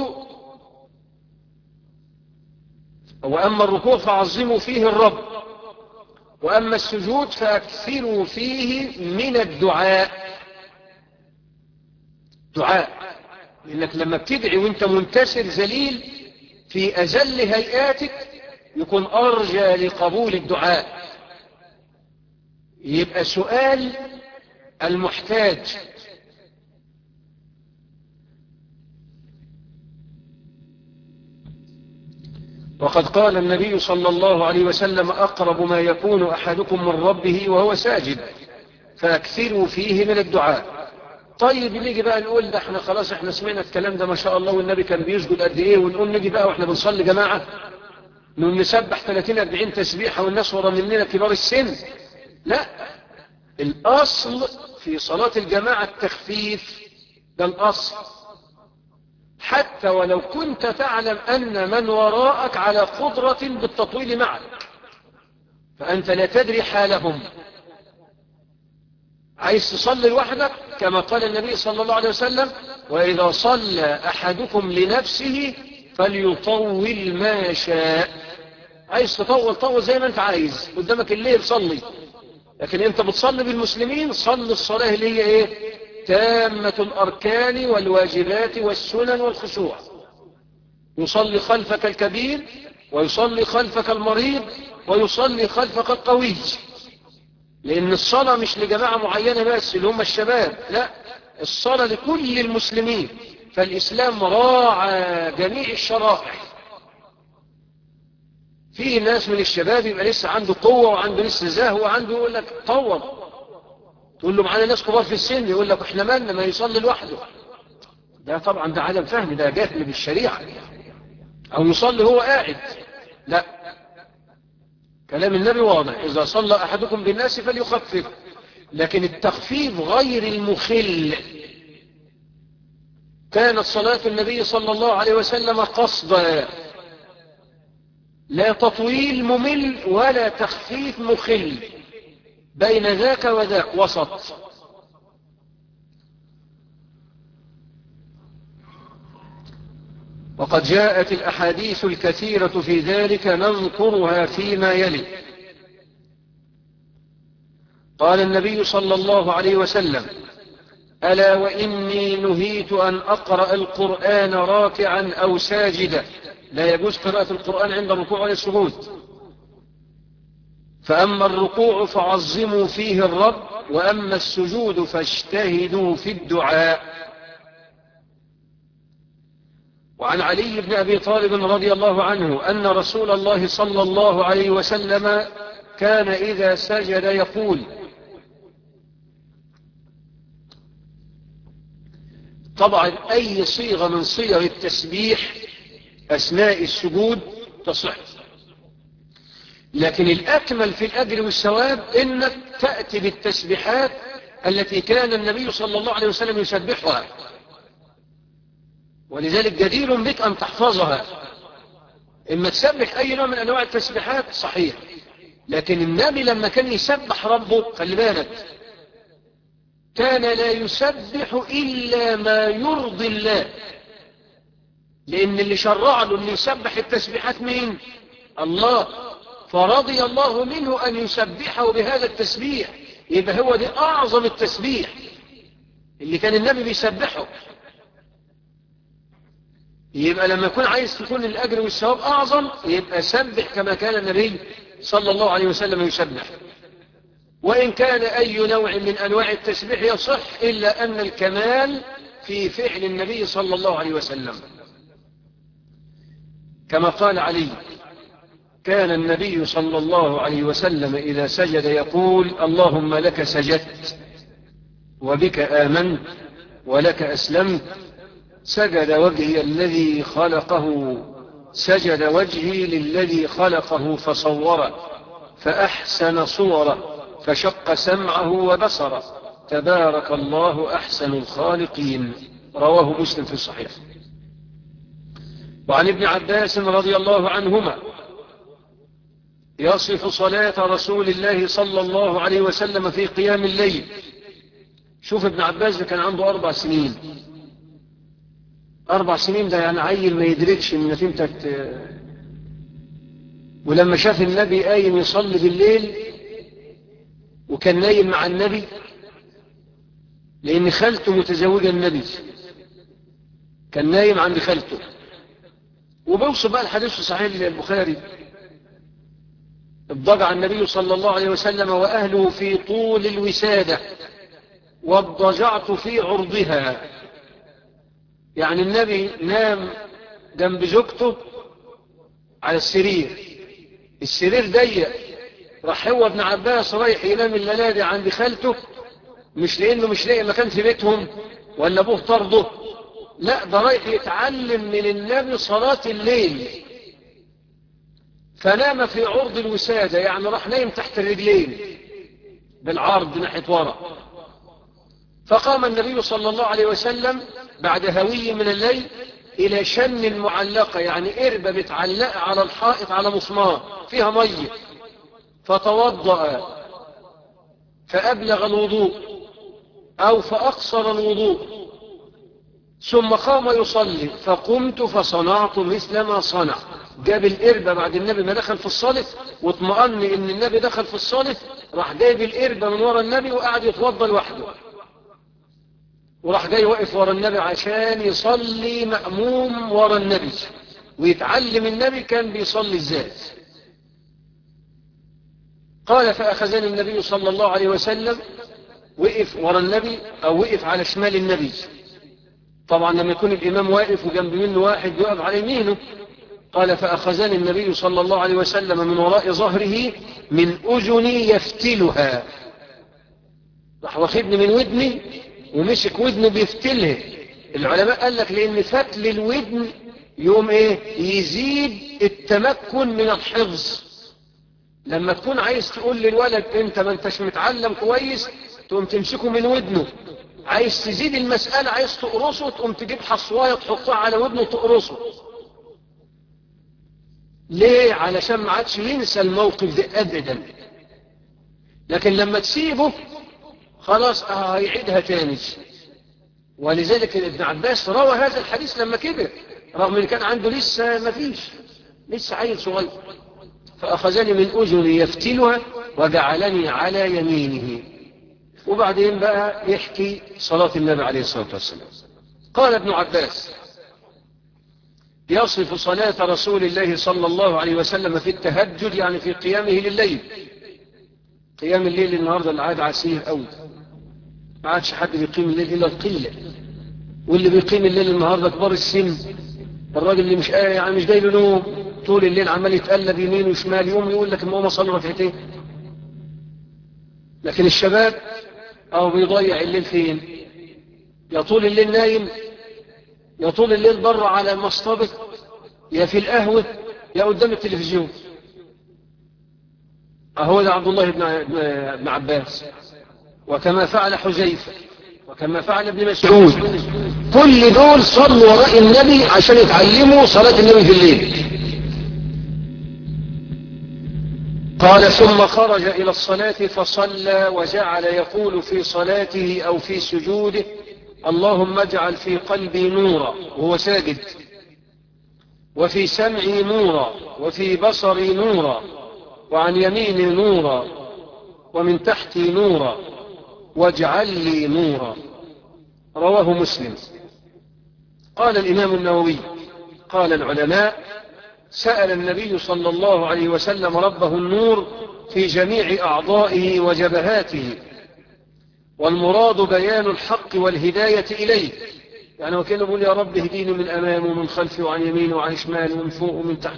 S1: وأما الركوع فعظموا فيه الرب وأما السجود فأكثروا فيه من الدعاء دعاء لأنك لما بتدعي وانت منتشر ذليل في أجل هيئاتك يكون أرجى لقبول الدعاء يبقى سؤال المحتاج وقد قال النبي صلى الله عليه وسلم أقرب ما يكون أحدكم من ربه وهو ساجد فأكثروا فيه من الدعاء طيب نيجي بقى نقول ده احنا خلاص احنا سمعنا الكلام ده ما شاء الله والنبي كان بيسجد قد ايه ونقول نيجي بقى واحنا بنصلي جماعة نقول نسبح 30 40 تسبيحة والناس ورا مننا كبار السن لا الأصل في صلاة الجماعة التخفيف ده الأصل حتى ولو كنت تعلم أن من وراءك على قدرة بالتطويل معك فأنت لا تدري حالهم عايز تصلي لوحدك كما قال النبي صلى الله عليه وسلم وإذا صلى أحدكم لنفسه فليطول ما شاء عايز تطول طول زي ما انت عايز قدامك الليل صلي لكن انت بتصلي بالمسلمين صلي الصلاة اللي هي ايه تامة الأركان والواجبات والسنن والخشوع يصلي خلفك الكبير ويصلي خلفك المريض ويصلي خلفك القوي لأن الصلاة مش لجماعة معينة بس اللي هم الشباب لا الصلاة لكل المسلمين فالإسلام راعى جميع الشرائع في ناس من الشباب يبقى لسه عنده قوة وعنده لسه زهو وعنده يقول لك طور تقول له معانا ناس كبار في السن يقول لك احنا مالنا ما يصلي لوحده ده طبعا ده عدم فهم ده جهل بالشريعة او يصلي هو قاعد لا كلام النبي واضح اذا صلى احدكم بالناس فليخفف لكن التخفيف غير المخل كانت صلاة النبي صلى الله عليه وسلم قصدا لا تطويل ممل ولا تخفيف مخل بين ذاك وذاك وسط وقد جاءت الأحاديث الكثيرة في ذلك نذكرها فيما يلي قال النبي صلى الله عليه وسلم ألا وإني نهيت أن أقرأ القرآن راكعا أو ساجدا لا يجوز قراءة القرآن عند الركوع والسجود فأما الركوع فعظموا فيه الرب وأما السجود فاجتهدوا في الدعاء وعن علي بن أبي طالب رضي الله عنه أن رسول الله صلى الله عليه وسلم كان إذا سجد يقول طبعا أي صيغة من صيغ التسبيح أثناء السجود تصح لكن الأكمل في الأجر والثواب إنك تأتي بالتسبيحات التي كان النبي صلى الله عليه وسلم يسبحها ولذلك جدير بك أن تحفظها إما تسبح أي نوع من أنواع التسبيحات صحيح لكن النبي لما كان يسبح ربه خلي بالك كان لا يسبح إلا ما يرضي الله لأن اللي شرع له أن يسبح التسبيحات مين الله فرضي الله منه أن يسبحه بهذا التسبيح يبقى هو دي أعظم التسبيح اللي كان النبي بيسبحه يبقى لما يكون عايز تكون الأجر والثواب أعظم يبقى سبح كما كان النبي صلى الله عليه وسلم يسبح وإن كان أي نوع من أنواع التسبيح يصح إلا أن الكمال في فعل النبي صلى الله عليه وسلم كما قال علي كان النبي صلى الله عليه وسلم إذا سجد يقول اللهم لك سجدت وبك آمنت ولك أسلمت سجد وجهي الذي خلقه سجد وجهي للذي خلقه فصوره فأحسن صوره فشق سمعه وبصره تبارك الله أحسن الخالقين رواه مسلم في الصحيح وعن ابن عباس رضي الله عنهما يصف صلاة رسول الله صلى الله عليه وسلم في قيام الليل شوف ابن عباس كان عنده أربع سنين أربع سنين ده يعني عيل ما يدركش إنك أنت ت... ولما شاف النبي قايم يصلي بالليل وكان نايم مع النبي لأن خالته متزوجة النبي كان نايم عند خالته وبوصل بقى الحديث في صحيح البخاري اضطجع النبي صلى الله عليه وسلم وأهله في طول الوسادة واضطجعت في عرضها يعني النبي نام جنب زوجته على السرير السرير ضيق راح هو ابن عباس رايح ينام الليلة دي عند خالته مش لانه مش لاقي مكان في بيتهم ولا ابوه طرده لا ده رايح يتعلم من النبي صلاة الليل فنام في عرض الوسادة يعني راح نايم تحت الرجلين بالعرض ناحية ورا فقام النبي صلى الله عليه وسلم بعد هوي من الليل إلى شن معلقة يعني قربة متعلقة على الحائط على مسمار فيها مية فتوضأ فأبلغ الوضوء أو فأقصر الوضوء ثم قام يصلي فقمت فصنعت مثل ما صنع جاب القربة بعد النبي ما دخل في الصلاة واطمأن ان النبي دخل في الصلاة راح جايب القربة من ورا النبي وقعد يتوضى لوحده وراح جاي واقف ورا النبي عشان يصلي مأموم ورا النبي ويتعلم النبي كان بيصلي ازاي قال فأخذني النبي صلى الله عليه وسلم وقف ورا النبي أو وقف على شمال النبي طبعا لما يكون الإمام واقف وجنب منه واحد يقف على يمينه قال فأخذني النبي صلى الله عليه وسلم من وراء ظهره من أذني يفتلها راح واخدني من ودني ومسك ودنه بيفتلها العلماء قال لك لأن فتل الودن يوم ايه يزيد التمكن من الحفظ لما تكون عايز تقول للولد انت ما انتش متعلم كويس تقوم تمسكه من ودنه عايز تزيد المسألة عايز تقرصه تقوم تجيب حصواية تحطها على ودنه وتقرصه ليه علشان ما عادش ينسى الموقف ده ابدا لكن لما تسيبه خلاص هيعيدها تاني ولذلك ابن عباس روى هذا الحديث لما كبر رغم ان كان عنده لسه ما فيش لسه عيل صغير فأخذني من أذني يفتلها وجعلني على يمينه وبعدين بقى يحكي صلاة النبي عليه الصلاة والسلام قال ابن عباس يصف صلاة رسول الله صلى الله عليه وسلم في التهجد يعني في قيامه لليل قيام الليل النهاردة العاد عسير قوي ما عادش حد بيقيم الليل إلا القلة واللي بيقيم الليل النهاردة كبار السن الراجل اللي مش يعني مش جاي له نوم طول الليل عمال يتقلب يمين وشمال يوم يقول لك الماما صلي ركعتين لكن الشباب او بيضيع الليل فين يا طول الليل نايم يا طول الليل بره على المصطبة يا في القهوة يا قدام التلفزيون أهو ده عبد الله بن بن عباس وكما فعل حذيفة وكما فعل ابن مسعود كل دول صلوا وراء النبي عشان يتعلموا صلاة النبي في الليل قال ثم خرج إلى الصلاة فصلى وجعل يقول في صلاته أو في سجوده اللهم اجعل في قلبي نورا وهو ساجد وفي سمعي نورا وفي بصري نورا وعن يميني نورا ومن تحتي نورا واجعل لي نورا رواه مسلم قال الإمام النووي قال العلماء سأل النبي صلى الله عليه وسلم ربه النور في جميع أعضائه وجبهاته والمراد بيان الحق والهداية إليه يعني وكان يقول يا رب اهديني من أمامه ومن خلفي وعن يمينه وعن شماله ومن فوق ومن تحت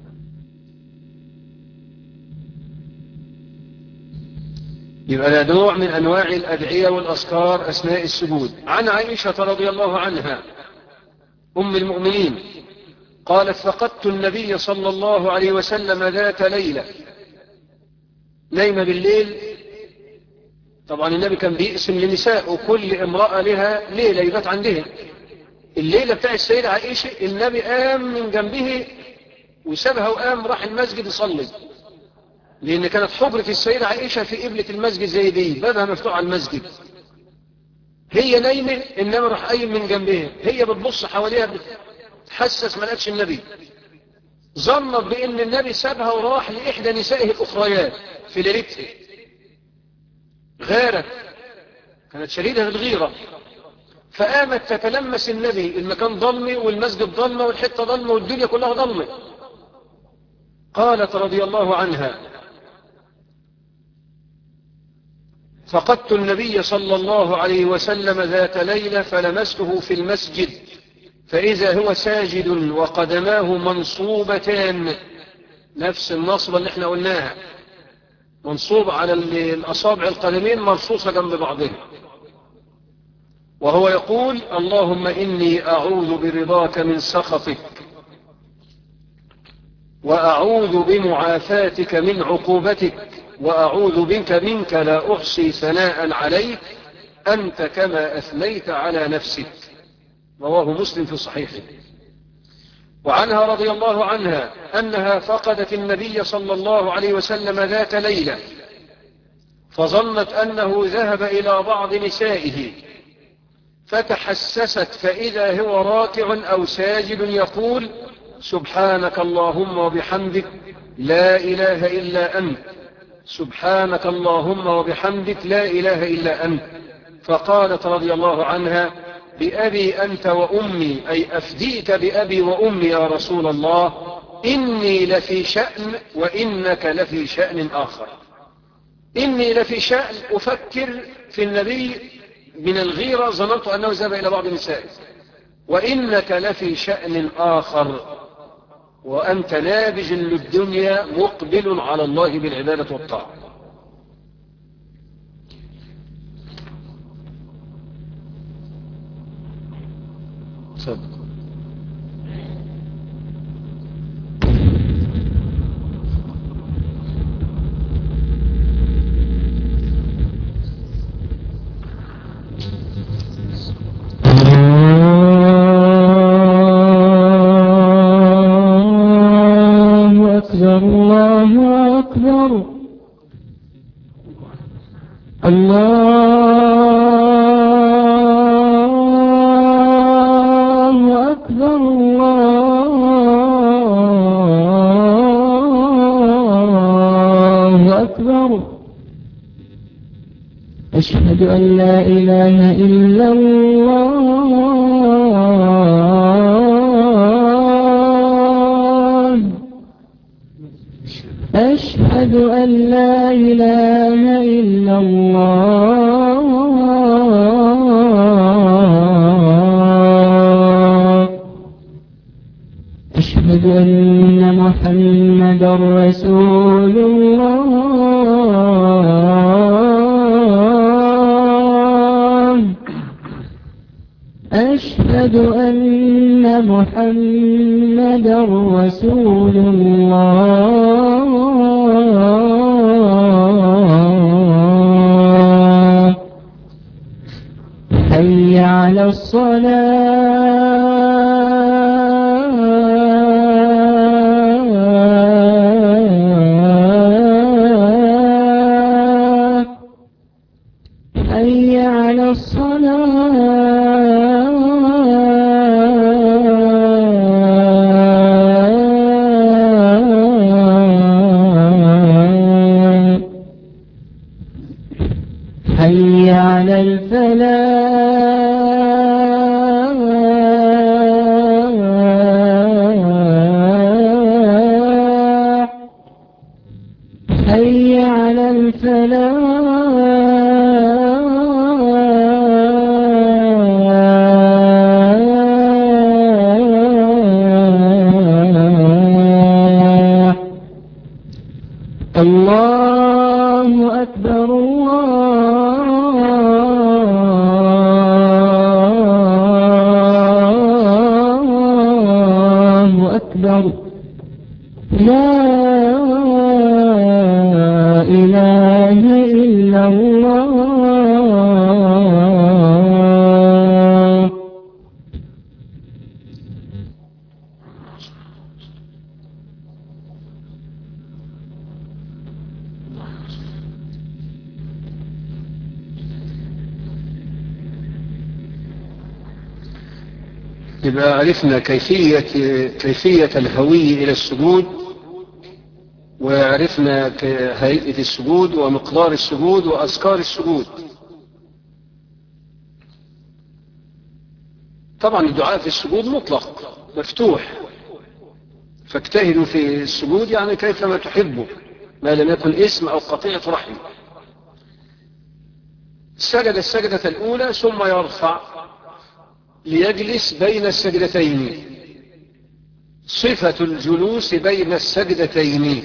S1: يبقى ده نوع من أنواع الأدعية والأذكار أثناء السجود عن عائشة رضي الله عنها أم المؤمنين قالت فقدت النبي صلى الله عليه وسلم ذات ليلة نايمة بالليل طبعا النبي كان بيقسم لنساء وكل امرأة لها ليلة يبات عندها الليلة بتاع السيدة عائشة النبي قام من جنبه وسابها وقام راح المسجد يصلي لأن كانت حجرة السيدة عائشة في قبلة المسجد زي دي بابها مفتوح على المسجد هي نايمة إنما راح قايم من جنبها هي بتبص حواليها تحسس ما لقتش النبي ظنت بأن النبي سابها وراح لإحدى نسائه الأخريات في ليلتها غارت كانت شديدة الغيرة فقامت تتلمس النبي المكان ضلمة والمسجد ضلمة والحتة ضلمة والدنيا كلها ضلمة قالت رضي الله عنها فقدت النبي صلى الله عليه وسلم ذات ليلة فلمسته في المسجد فإذا هو ساجد وقدماه منصوبتان نفس النصبة اللي احنا قلناها منصوب على الأصابع القدمين مرصوصة جنب بعضها وهو يقول اللهم إني أعوذ برضاك من سخطك وأعوذ بمعافاتك من عقوبتك وأعوذ بك منك لا أحصي ثناء عليك أنت كما أثنيت على نفسك رواه مسلم في صحيحه وعنها رضي الله عنها أنها فقدت النبي صلى الله عليه وسلم ذات ليلة فظنت أنه ذهب إلى بعض نسائه فتحسست فإذا هو راكع أو ساجد يقول سبحانك اللهم وبحمدك لا إله إلا أنت سبحانك اللهم وبحمدك لا إله إلا أنت فقالت رضي الله عنها بأبي أنت وأمي أي أفديك بأبي وأمي يا رسول الله إني لفي شأن وإنك لفي شأن آخر إني لفي شأن أفكر في النبي من الغيرة ظننت أنه ذهب إلى بعض النساء وإنك لفي شأن آخر وأنت نابج للدنيا مقبل على الله بالعبادة والطاعة صدق
S2: الله أكبر الله أكبر الله أكبر الله أكبر أشهد أن لا إله إلا الله أشهد أن لا إله إلا الله أشهد أن محمد رسول الله أشهد أن محمدا رسول الله حي على الصلاة حي على الصلاة حي على الفلاح حي على الفلاح الله أكبر الله أكبر لا إله إلا الله
S1: يبقى عرفنا كيفية كيفية الهوي إلى السجود وعرفنا ك- هيئة السجود ومقدار السجود وأذكار السجود طبعا الدعاء في السجود مطلق مفتوح فاجتهدوا في السجود يعني كيفما تحبوا ما لم يكن اسم أو قطيعة رحم سجد السجدة الأولى ثم يرفع ليجلس بين السجدتين صفة الجلوس بين السجدتين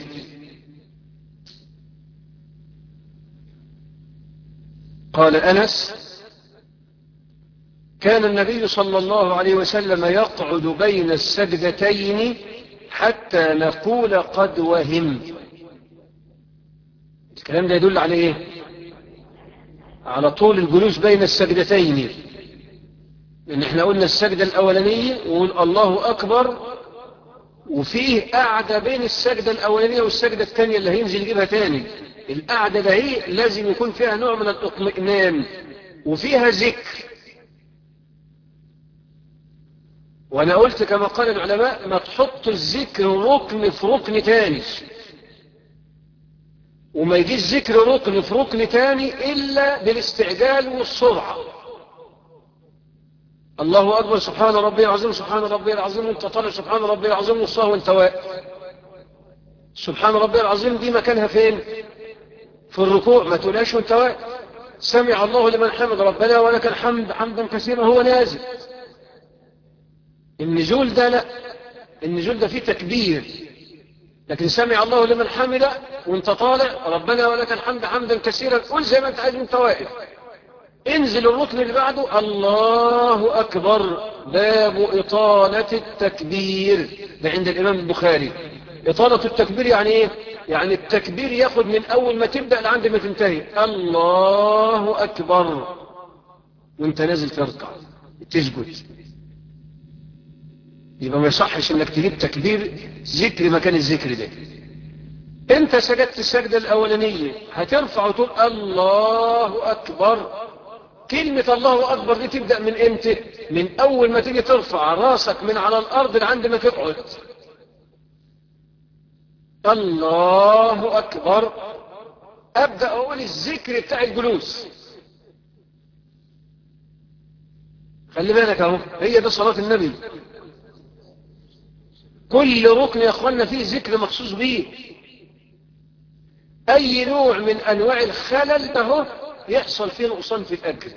S1: قال أنس كان النبي صلى الله عليه وسلم يقعد بين السجدتين حتى نقول قد وهم الكلام ده يدل على ايه على طول الجلوس بين السجدتين لان احنا قلنا السجدة الاولانية وقول الله اكبر وفيه قاعدة بين السجدة الاولانية والسجدة الثانية اللي هينزل يجيبها تاني القاعدة ده هي لازم يكون فيها نوع من الاطمئنان وفيها ذكر وانا قلت كما قال العلماء ما تحط الذكر ركن في ركن تاني وما يجيش ذكر ركن في ركن تاني الا بالاستعجال والسرعة الله اكبر سبحان ربي العظيم سبحان ربي العظيم وانت طالع سبحان ربي العظيم والصلاه وانت واقف سبحان ربي العظيم دي مكانها فين في الركوع ما تقولهاش وانت واقف سمع الله لمن حمد ربنا ولك الحمد حمدا كثيرا هو نازل النزول ده لا النزول ده فيه تكبير لكن سمع الله لمن حمد وانت طالع ربنا ولك الحمد حمدا كثيرا قول زي ما انت عايز وانت واقف انزل الركن اللي بعده الله أكبر باب إطالة التكبير ده عند الإمام البخاري إطالة التكبير يعني إيه؟ يعني التكبير ياخد من أول ما تبدأ لعند ما تنتهي الله أكبر وانت نازل تركع تسجد يبقى ما يصحش انك تجيب تكبير ذكر مكان الذكر ده انت سجدت السجدة الاولانية هترفع وتقول الله اكبر كلمة الله اكبر دي تبدأ من امتى من اول ما تيجي ترفع راسك من على الارض لعند ما تقعد الله اكبر ابدأ اقول الذكر بتاع الجلوس خلي بالك اهو هي ده صلاة النبي كل ركن يا اخوانا فيه ذكر مخصوص به اي نوع من انواع الخلل ده يحصل فيه نقصان في الاجر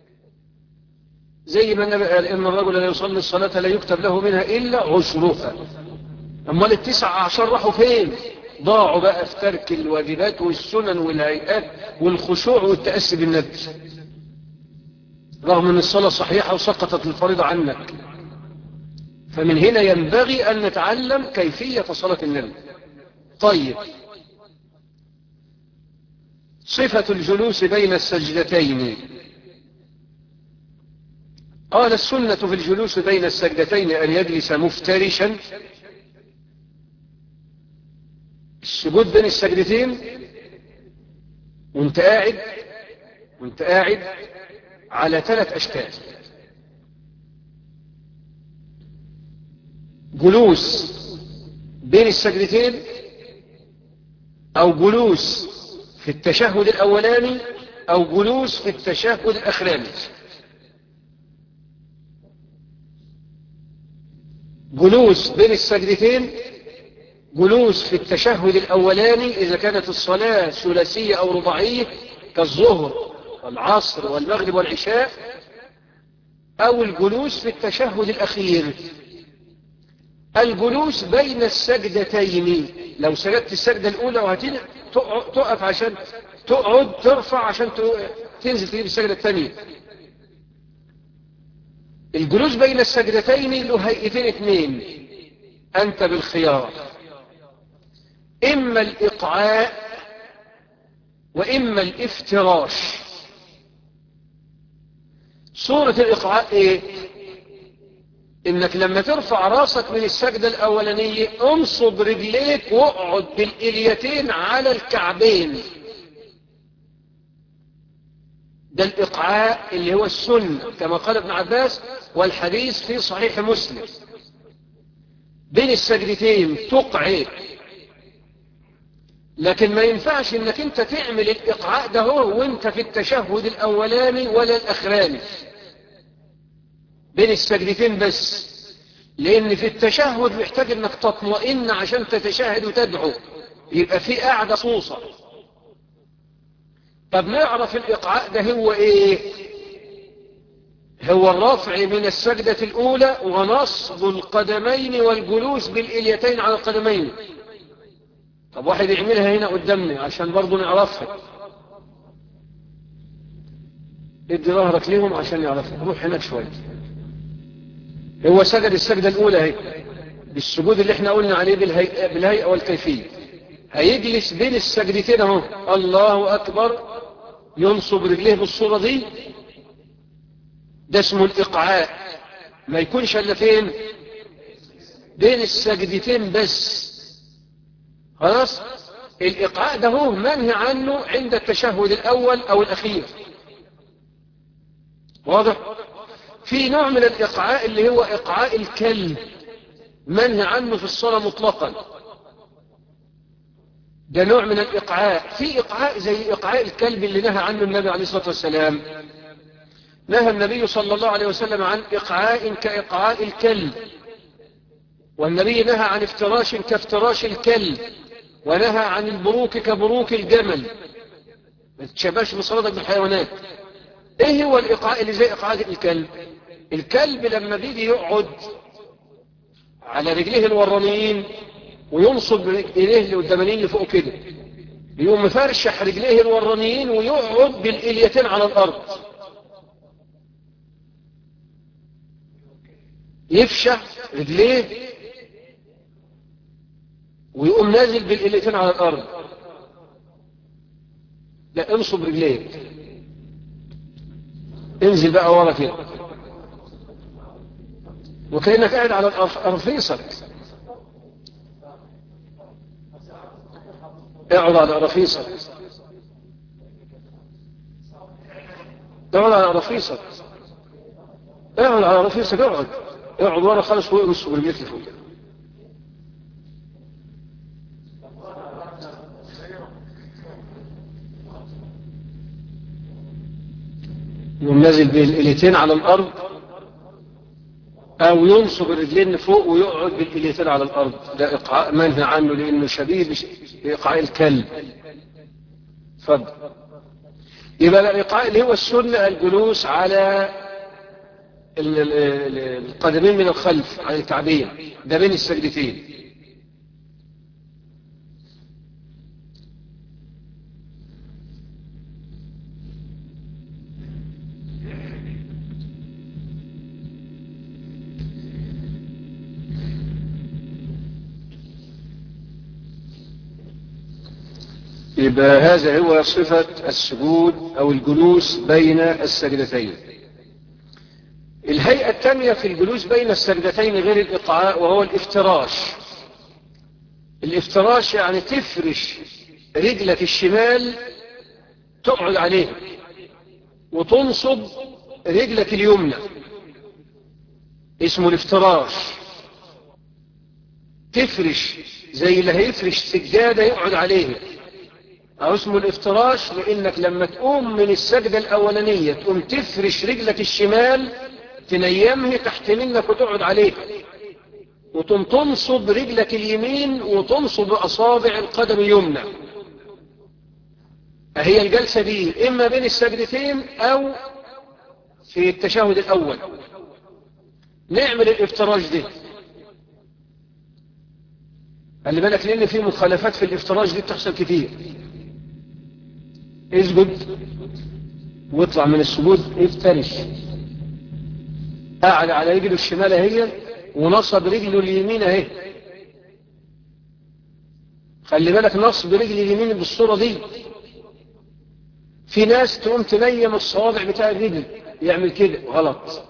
S1: زي ما النبي قال ان الرجل لا يصلي الصلاة لا يكتب له منها الا عشرها امال التسع عشر راحوا فين ضاعوا بقى في ترك الواجبات والسنن والهيئات والخشوع والتأسي بالنبي رغم أن الصلاة صحيحة وسقطت الفريضة عنك فمن هنا ينبغي أن نتعلم كيفية صلاة النبي طيب صفة الجلوس بين السجدتين قال السنة في الجلوس بين السجدتين أن يجلس مفترشا السجود بين السجدتين وانت قاعد وانت قاعد على ثلاث أشكال جلوس بين السجدتين أو جلوس في التشهد الأولاني أو جلوس في التشهد الأخراني جلوس بين السجدتين جلوس في التشهد الأولاني إذا كانت الصلاة ثلاثية أو رباعية كالظهر والعصر والمغرب والعشاء أو الجلوس في التشهد الأخير الجلوس بين السجدتين لو سجدت السجدة الأولى وهتين تقف عشان تقعد ترفع عشان تنزل تجيب السجدة الثانية الجلوس بين السجدتين له هيئتين اثنين أنت بالخيار إما الإقعاء وإما الافتراش صورة الإقعاء إيه إنك لما ترفع راسك من السجدة الأولانية انصب رجليك واقعد بالإليتين على الكعبين ده الإقعاء اللي هو السنة كما قال ابن عباس والحديث في صحيح مسلم بين السجدتين تقعد لكن ما ينفعش انك انت تعمل الاقعاء ده هو وانت في التشهد الاولاني ولا الاخراني بين السجدتين بس لان في التشهد محتاج انك تطمئن عشان تتشهد وتدعو يبقى في قاعدة صوصة طب نعرف الاقعاء ده هو ايه هو الرفع من السجدة الاولى ونصب القدمين والجلوس بالاليتين على القدمين طب واحد يعملها هنا قدامنا عشان برضو نعرفها ادي ظهرك ليهم عشان يعرفها روح هناك شوية هو سجد السجدة الأولى اهي بالسجود اللي احنا قلنا عليه بالهيئة, بالهيئة والكيفية هيجلس بين السجدتين اهو الله أكبر ينصب رجليه بالصورة دي ده اسمه الإقعاء ما يكونش الا فين بين السجدتين بس خلاص الإقعاء ده هو منهي عنه عند التشهد الأول أو الأخير واضح في نوع من الإقعاء اللي هو إقعاء الكلب منهي عنه في الصلاة مطلقا ده نوع من الإقعاء في إقعاء زي إقعاء الكلب اللي نهى عنه النبي عليه الصلاة والسلام نهى النبي صلى الله عليه وسلم عن إقعاء كإقعاء الكلب والنبي نهى عن افتراش كافتراش الكلب ونهى عن البروك كبروك الجمل ما تشبهش بصلاتك بالحيوانات ايه هو الايقاع اللي زي ايقاع الكلب الكلب لما بيجي يقعد على رجليه الورانيين وينصب ايديه اللي قدامانيين اللي فوق كده يقوم مفرشح رجليه الورانيين ويقعد بالاليتين على الارض يفشح رجليه ويقوم نازل بالإليتين على الأرض لا انصب رجليك انزل بقى ورا كده وكأنك قاعد على أرفيصك اقعد على أرفيصك اقعد على أرفيصك اقعد على أرفيصك اقعد اقعد ورا خالص فوق نص رجليك لفوق يقوم نازل بالإليتين على الأرض أو ينصب الرجلين فوق ويقعد بالإليتين على الأرض ده إقعاء منهى عنه لأنه شبيه بإقعاء الكلب فضل يبقى الإقعاء اللي هو السنة الجلوس على القدمين من الخلف على الكعبين ده بين السجدتين يبقى هذا هو صفة السجود أو الجلوس بين السجدتين الهيئة الثانية في الجلوس بين السجدتين غير الإقعاء وهو الافتراش الافتراش يعني تفرش رجلك الشمال تقعد عليها وتنصب رجلك اليمنى اسمه الافتراش تفرش زي اللي هيفرش سجادة يقعد عليها أو اسمه الافتراش لأنك لما تقوم من السجدة الأولانية تقوم تفرش رجلك الشمال تنيمه تحت منك وتقعد عليها وتقوم تنصب رجلك اليمين وتنصب أصابع القدم اليمنى هي الجلسة دي إما بين السجدتين أو في التشهد الأول نعمل الافتراش دي خلي بالك لأن في مخالفات في الافتراش دي بتحصل كتير اسجد واطلع من السجود افترش قاعد على رجله الشمال اهي ونصب رجله اليمين اهي خلي بالك نصب رجل اليمين بالصورة دي في ناس تقوم تنيم الصوابع بتاع الرجل يعمل كده غلط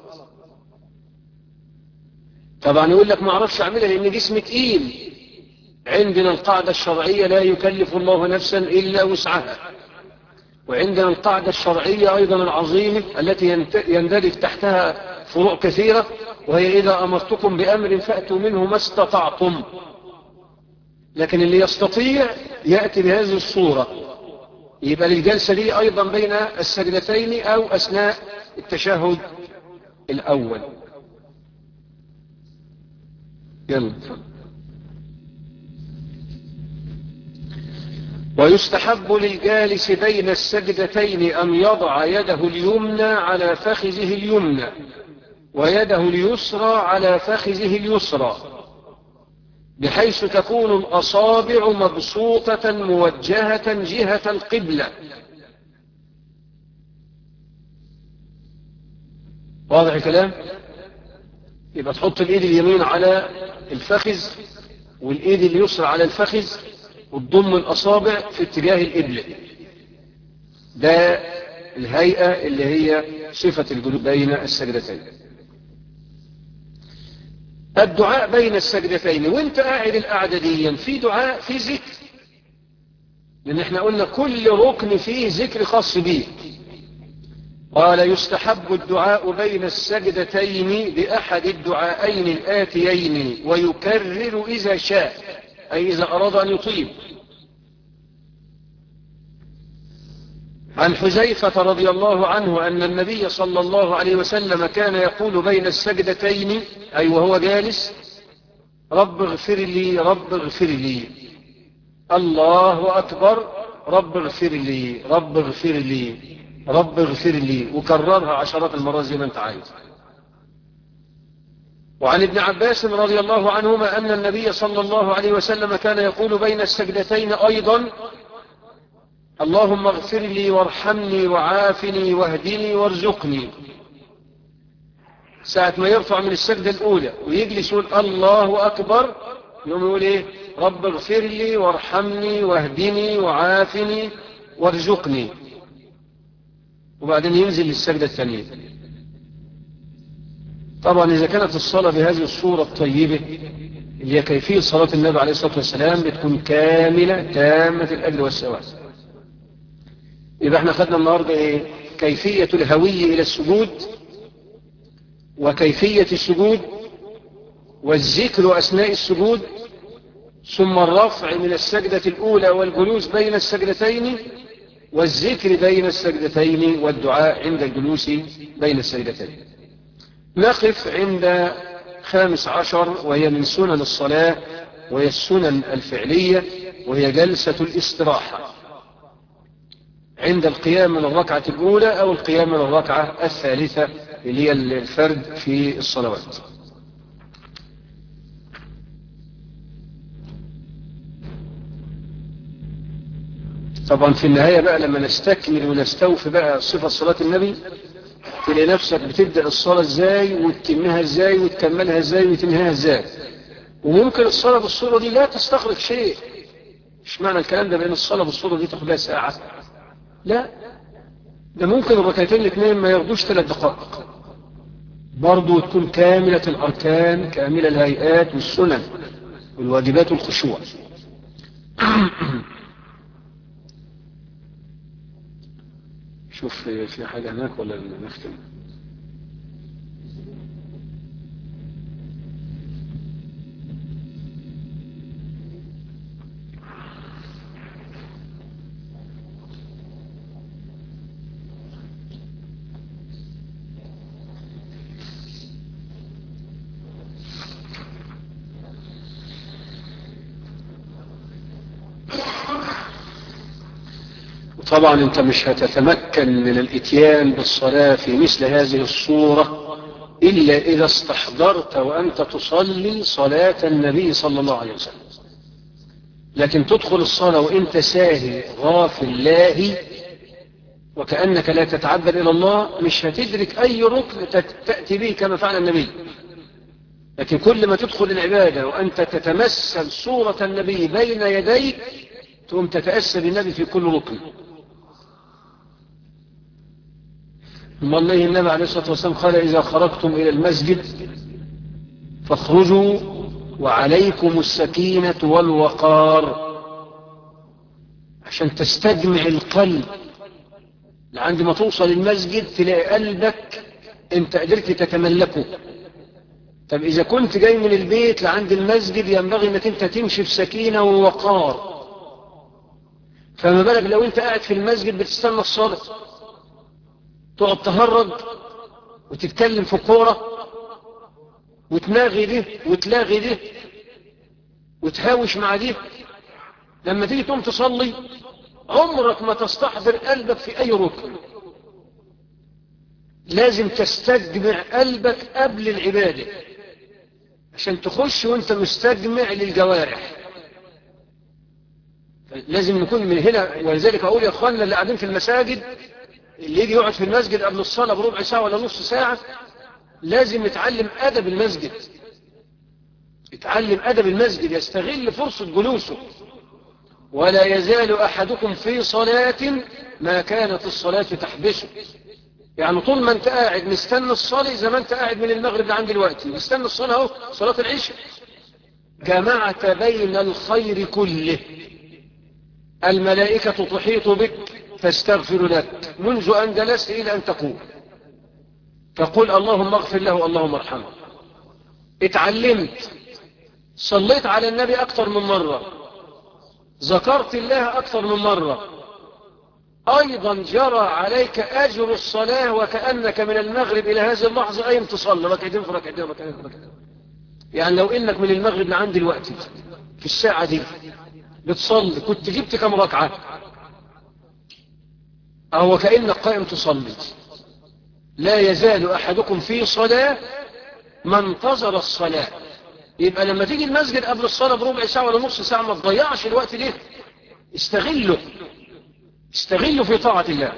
S1: طبعا يقول لك ما اعرفش اعملها لان جسمي تقيل عندنا القاعدة الشرعية لا يكلف الله نفسا الا وسعها وعندنا القاعدة الشرعية ايضا العظيمة التي يندرج تحتها فروع كثيرة وهي اذا امرتكم بامر فاتوا منه ما استطعتم لكن اللي يستطيع يأتي بهذه الصورة يبقى للجلسة دي أيضا بين السجدتين أو أثناء التشهد الأول يلا ويستحب للجالس بين السجدتين أن يضع يده اليمنى على فخذه اليمنى ويده اليسرى على فخذه اليسرى بحيث تكون الأصابع مبسوطة موجهة جهة القبلة واضح الكلام يبقى تحط الإيد اليمين على الفخذ والإيد اليسرى على الفخذ وتضم الأصابع في اتجاه القبلة ده الهيئة اللي هي صفة الجلوس بين السجدتين الدعاء بين السجدتين وانت قاعد القعدة دي في دعاء في ذكر لان احنا قلنا كل ركن فيه ذكر خاص به قال يستحب الدعاء بين السجدتين بأحد الدعائين الآتيين ويكرر إذا شاء أي إذا أراد أن يطيب عن حذيفة رضي الله عنه أن النبي صلى الله عليه وسلم كان يقول بين السجدتين أي وهو جالس رب اغفر لي رب اغفر لي الله أكبر رب اغفر لي رب اغفر لي رب اغفر لي وكررها عشرات المرات زي ما انت عايز وعن ابن عباس رضي الله عنهما أن النبي صلى الله عليه وسلم كان يقول بين السجدتين أيضا اللهم اغفر لي وارحمني وعافني واهدني وارزقني ساعة ما يرفع من السجدة الأولى ويجلس يقول الله أكبر يوم يقول إيه رب اغفر لي وارحمني واهدني وعافني وارزقني وبعدين ينزل للسجدة الثانية طبعا إذا كانت الصلاة بهذه الصورة الطيبة اللي هي كيفية صلاة النبي عليه الصلاة والسلام بتكون كاملة تامة الأجر والسواء يبقى احنا خدنا النهاردة ايه كيفية الهوية إلى السجود وكيفية السجود والذكر أثناء السجود ثم الرفع من السجدة الأولى والجلوس بين السجدتين والذكر بين السجدتين والدعاء عند الجلوس بين السجدتين نقف عند خامس عشر وهي من سنن الصلاة وهي السنن الفعلية وهي جلسة الاستراحة عند القيام من الركعة الأولى أو القيام من الركعة الثالثة اللي هي الفرد في الصلوات طبعا في النهاية بقى لما نستكمل ونستوفي بقى صفة صلاة النبي تلاقي نفسك بتبدأ الصلاة ازاي وتتمها ازاي وتكملها ازاي وتنهيها ازاي وممكن الصلاة بالصورة دي لا تستغرق شيء مش معنى الكلام ده بأن الصلاة بالصورة دي تاخد لها ساعة لا ده ممكن الركعتين الاثنين ما ياخدوش ثلاث دقائق برضه تكون كاملة الأركان كاملة الهيئات والسنن والواجبات والخشوع شوف في في حاجة هناك ولا نختم طبعا انت مش هتتمكن من الاتيان بالصلاة في مثل هذه الصورة الا اذا استحضرت وانت تصلي صلاة النبي صلى الله عليه وسلم لكن تدخل الصلاة وانت ساهي غافل لاهي وكأنك لا تتعبد الى الله مش هتدرك اي ركن تأتي به كما فعل النبي لكن كل ما تدخل العبادة وانت تتمثل صورة النبي بين يديك تقوم تتأسى بالنبي في كل ركن والله النبي عليه الصلاة والسلام قال إذا خرجتم إلى المسجد فاخرجوا وعليكم السكينة والوقار عشان تستجمع القلب لعند ما توصل المسجد تلاقي قلبك انت قدرت تتملكه طب إذا كنت جاي من البيت لعند المسجد ينبغي انك انت تمشي بسكينة ووقار فما بالك لو انت قاعد في المسجد بتستنى الصلاة تقعد تهرج وتتكلم في كورة وتناغي ده وتلاغي ده وتهاوش مع ده لما تيجي تقوم تصلي عمرك ما تستحضر قلبك في أي ركن لازم تستجمع قلبك قبل العبادة عشان تخش وانت مستجمع للجوارح لازم نكون من هنا ولذلك أقول يا أخواننا اللي قاعدين في المساجد اللي يجي يقعد في المسجد قبل الصلاة بربع ساعة ولا نص ساعة لازم يتعلم أدب المسجد يتعلم أدب المسجد يستغل فرصة جلوسه ولا يزال أحدكم في صلاة ما كانت الصلاة تحبسه يعني طول ما انت قاعد مستنى الصلاة زي ما انت قاعد من المغرب لعند دلوقتي مستنى الصلاة اهو صلاة العشاء جمعت بين الخير كله الملائكة تحيط بك تستغفر لك منذ أن جلست إلى أن تقوم تقول اللهم اغفر له اللهم ارحمه اتعلمت صليت على النبي أكثر من مرة ذكرت الله أكثر من مرة أيضا جرى عليك أجر الصلاة وكأنك من المغرب إلى هذه اللحظة أيم تصلي ركعتين في ركعتين ركعتين في ركعتين يعني لو إنك من المغرب لعند دلوقتي في الساعة دي بتصلي كنت جبت كم ركعة أو كأنك قائم تصلي لا يزال أحدكم في صلاة ما انتظر الصلاة يبقى لما تيجي المسجد قبل الصلاة بربع ساعة ولا نص ساعة ما تضيعش الوقت ده استغله استغله في طاعة الله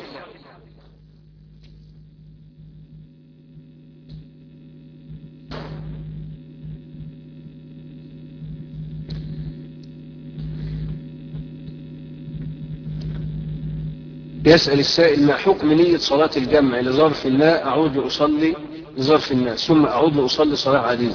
S1: يسأل السائل ما حكم نية صلاة الجمع لظرف ما أعود لأصلي لظرف الناس ثم أعود لأصلي صلاة عادية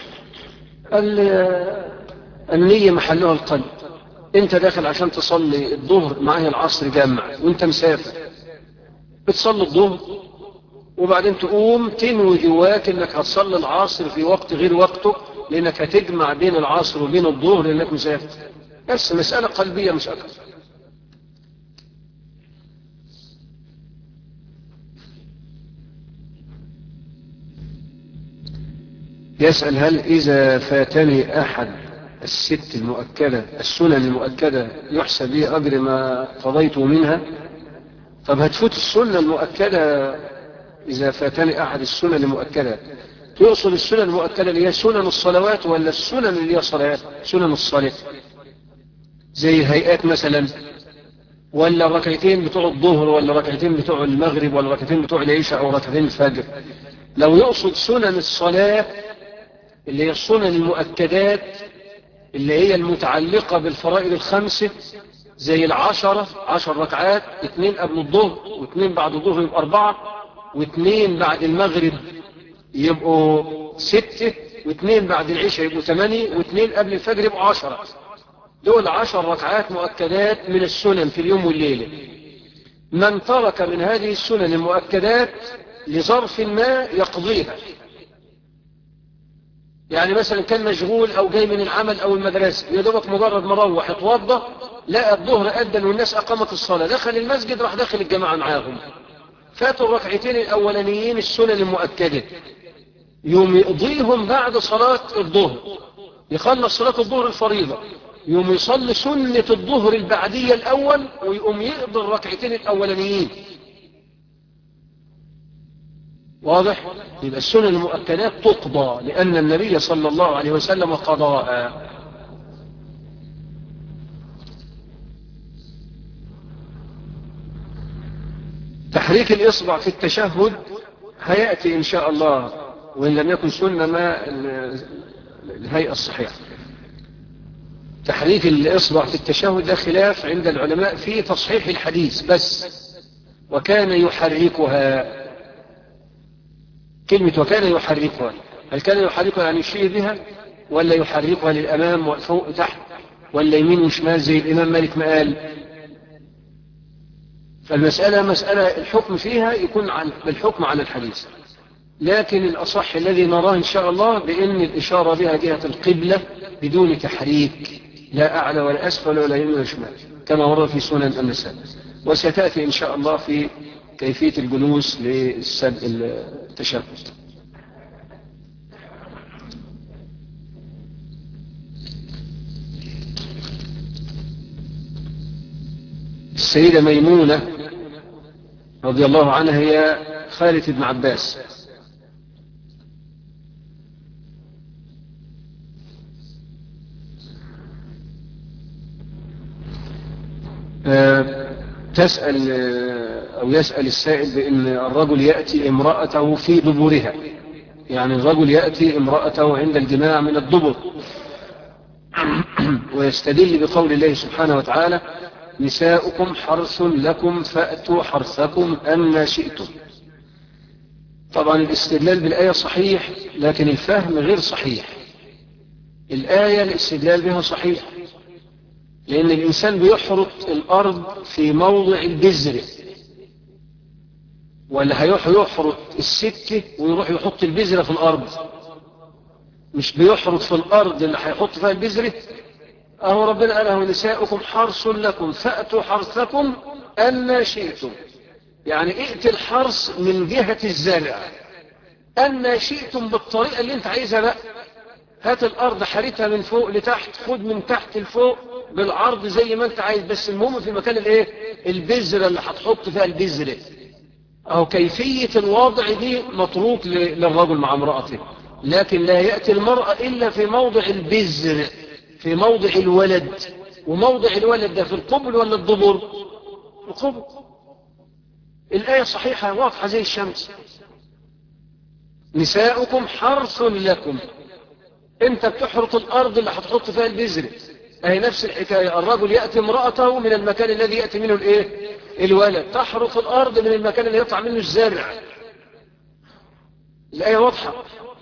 S1: النية محلها القلب انت داخل عشان تصلي الظهر معاه العصر جمع وانت مسافر بتصلي الظهر وبعدين تقوم تنوي جواك انك هتصلي العصر في وقت غير وقته لانك هتجمع بين العصر وبين الظهر لانك مسافر بس مسألة قلبية مش أكثر يسأل هل إذا فاتني أحد الست المؤكدة السنن المؤكدة يحسب لي أجر ما قضيت منها طب هتفوت السنة المؤكدة إذا فاتني أحد السنن المؤكدة تقصد السنن المؤكدة اللي هي سنن الصلوات ولا السنن اللي هي صلوات سنن الصلاة زي الهيئات مثلا ولا الركعتين بتوع الظهر ولا ركعتين بتوع المغرب ولا ركعتين بتوع العشاء أو ركعتين الفجر لو يقصد سنن الصلاة اللي هي السنن المؤكدات اللي هي المتعلقة بالفرائض الخمسة زي العشرة عشر ركعات اثنين قبل الظهر واثنين بعد الظهر يبقى أربعة واثنين بعد المغرب يبقوا ستة واثنين بعد العشاء يبقوا ثمانية واثنين قبل الفجر يبقوا عشرة دول عشر ركعات مؤكدات من السنن في اليوم والليلة من ترك من هذه السنن المؤكدات لظرف ما يقضيها يعني مثلا كان مشغول او جاي من العمل او المدرسة يا دوبك مجرد مروح اتوضى لقى الظهر أذن والناس أقامت الصلاة دخل المسجد راح داخل الجماعة معاهم فاتوا الركعتين الأولانيين السنن المؤكدة يوم يقضيهم بعد صلاة الظهر يخلص صلاة الظهر الفريضة يوم يصلي سنة الظهر البعدية الأول ويقوم يقضي الركعتين الأولانيين واضح يبقى السنن المؤكدات تقضى لأن النبي صلى الله عليه وسلم قضاها تحريك الإصبع في التشهد هيأتي إن شاء الله وإن لم يكن سنة ما الهيئة الصحيحة تحريك الإصبع في التشهد ده خلاف عند العلماء في تصحيح الحديث بس وكان يحركها كلمة وكان يحركها هل كان يحركها يعني يشير بها ولا يحركها للأمام وفوق تحت ولا يمين وشمال زي الإمام مالك ما قال فالمسألة مسألة الحكم فيها يكون عن بالحكم على الحديث لكن الأصح الذي نراه إن شاء الله بأن الإشارة بها جهة القبلة بدون تحريك لا أعلى ولا أسفل ولا يمين ولا شمال كما ورد في سنن النساء وستأتي إن شاء الله في كيفية الجلوس للسد التشهد السيدة ميمونة رضي الله عنها هي خالة ابن عباس تسأل أو يسأل السائل بأن الرجل يأتي امرأته في دبرها يعني الرجل يأتي امرأته عند الجماع من الدبر ويستدل بقول الله سبحانه وتعالى نساؤكم حرث لكم فأتوا حرثكم أن شئتم طبعا الاستدلال بالآية صحيح لكن الفهم غير صحيح الآية الاستدلال بها صحيح لأن الإنسان بيحرط الأرض في موضع البذر ولا هيروح يحرط السكة ويروح يحط البذرة في الأرض مش بيحرط في الأرض اللي هيحط فيها البذرة أهو ربنا قال له نساؤكم حرث لكم فأتوا حرثكم أن شئتم يعني ائت الحرث من جهة الزرع أن شئتم بالطريقة اللي انت عايزها بقى هات الأرض حريتها من فوق لتحت خد من تحت لفوق بالعرض زي ما انت عايز بس المهم في مكان الايه البذرة اللي هتحط فيها البذرة أو كيفية الوضع دي متروك للرجل مع امرأته لكن لا يأتي المرأة إلا في موضع البذر في موضع الولد وموضع الولد ده في القبل ولا الضبر القبل الآية صحيحة واضحة زي الشمس نساؤكم حرث لكم انت بتحرط الارض اللي هتحط فيها البذر اهي نفس الحكاية الرجل يأتي امرأته من المكان الذي يأتي منه الايه الولد تحرط الارض من المكان اللي يطلع منه الزرع الآية واضحة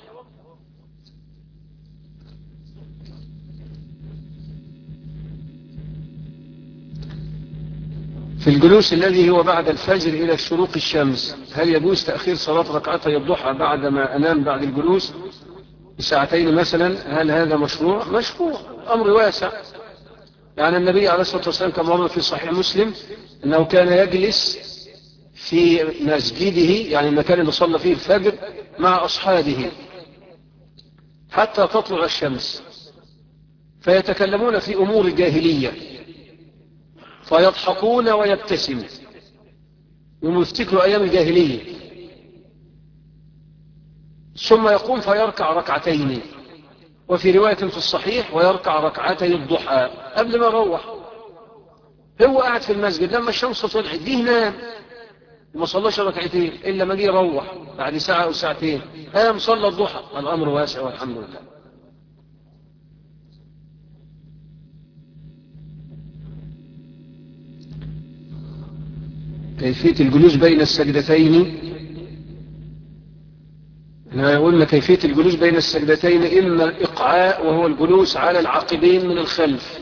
S1: في الجلوس الذي هو بعد الفجر إلى شروق الشمس هل يجوز تأخير صلاة ركعتي الضحى بعد ما أنام بعد الجلوس بساعتين مثلا هل هذا مشروع مشروع أمر واسع يعني النبي عليه الصلاة والسلام كما ورد في صحيح مسلم أنه كان يجلس في مسجده يعني المكان اللي صلى فيه الفجر مع أصحابه حتى تطلع الشمس فيتكلمون في أمور الجاهلية فيضحكون ويبتسموا يوم يفتكروا أيام الجاهلية ثم يقوم فيركع ركعتين وفي رواية في الصحيح ويركع ركعتي الضحى قبل ما يروح هو قاعد في المسجد لما الشمس طلعت دي نام وما صلاش ركعتين إلا ما جه يروح بعد ساعة أو ساعتين قام صلى الضحى الأمر واسع والحمد لله كيفية الجلوس بين السجدتين احنا قلنا كيفية الجلوس بين السجدتين إما الإقعاء وهو الجلوس على العقبين من الخلف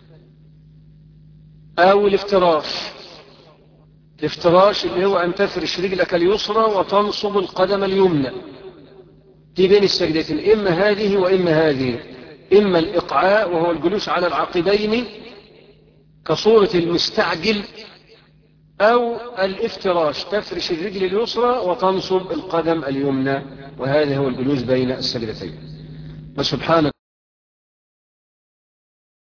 S1: أو الافتراش الافتراش اللي هو أن تفرش رجلك اليسرى وتنصب القدم اليمنى دي بين السجدتين إما هذه وإما هذه إما الإقعاء وهو الجلوس على العقبين كصورة المستعجل أو الافتراش تفرش الرجل اليسرى وتنصب القدم اليمنى وهذا هو الجلوس بين السجدتين وسبحانك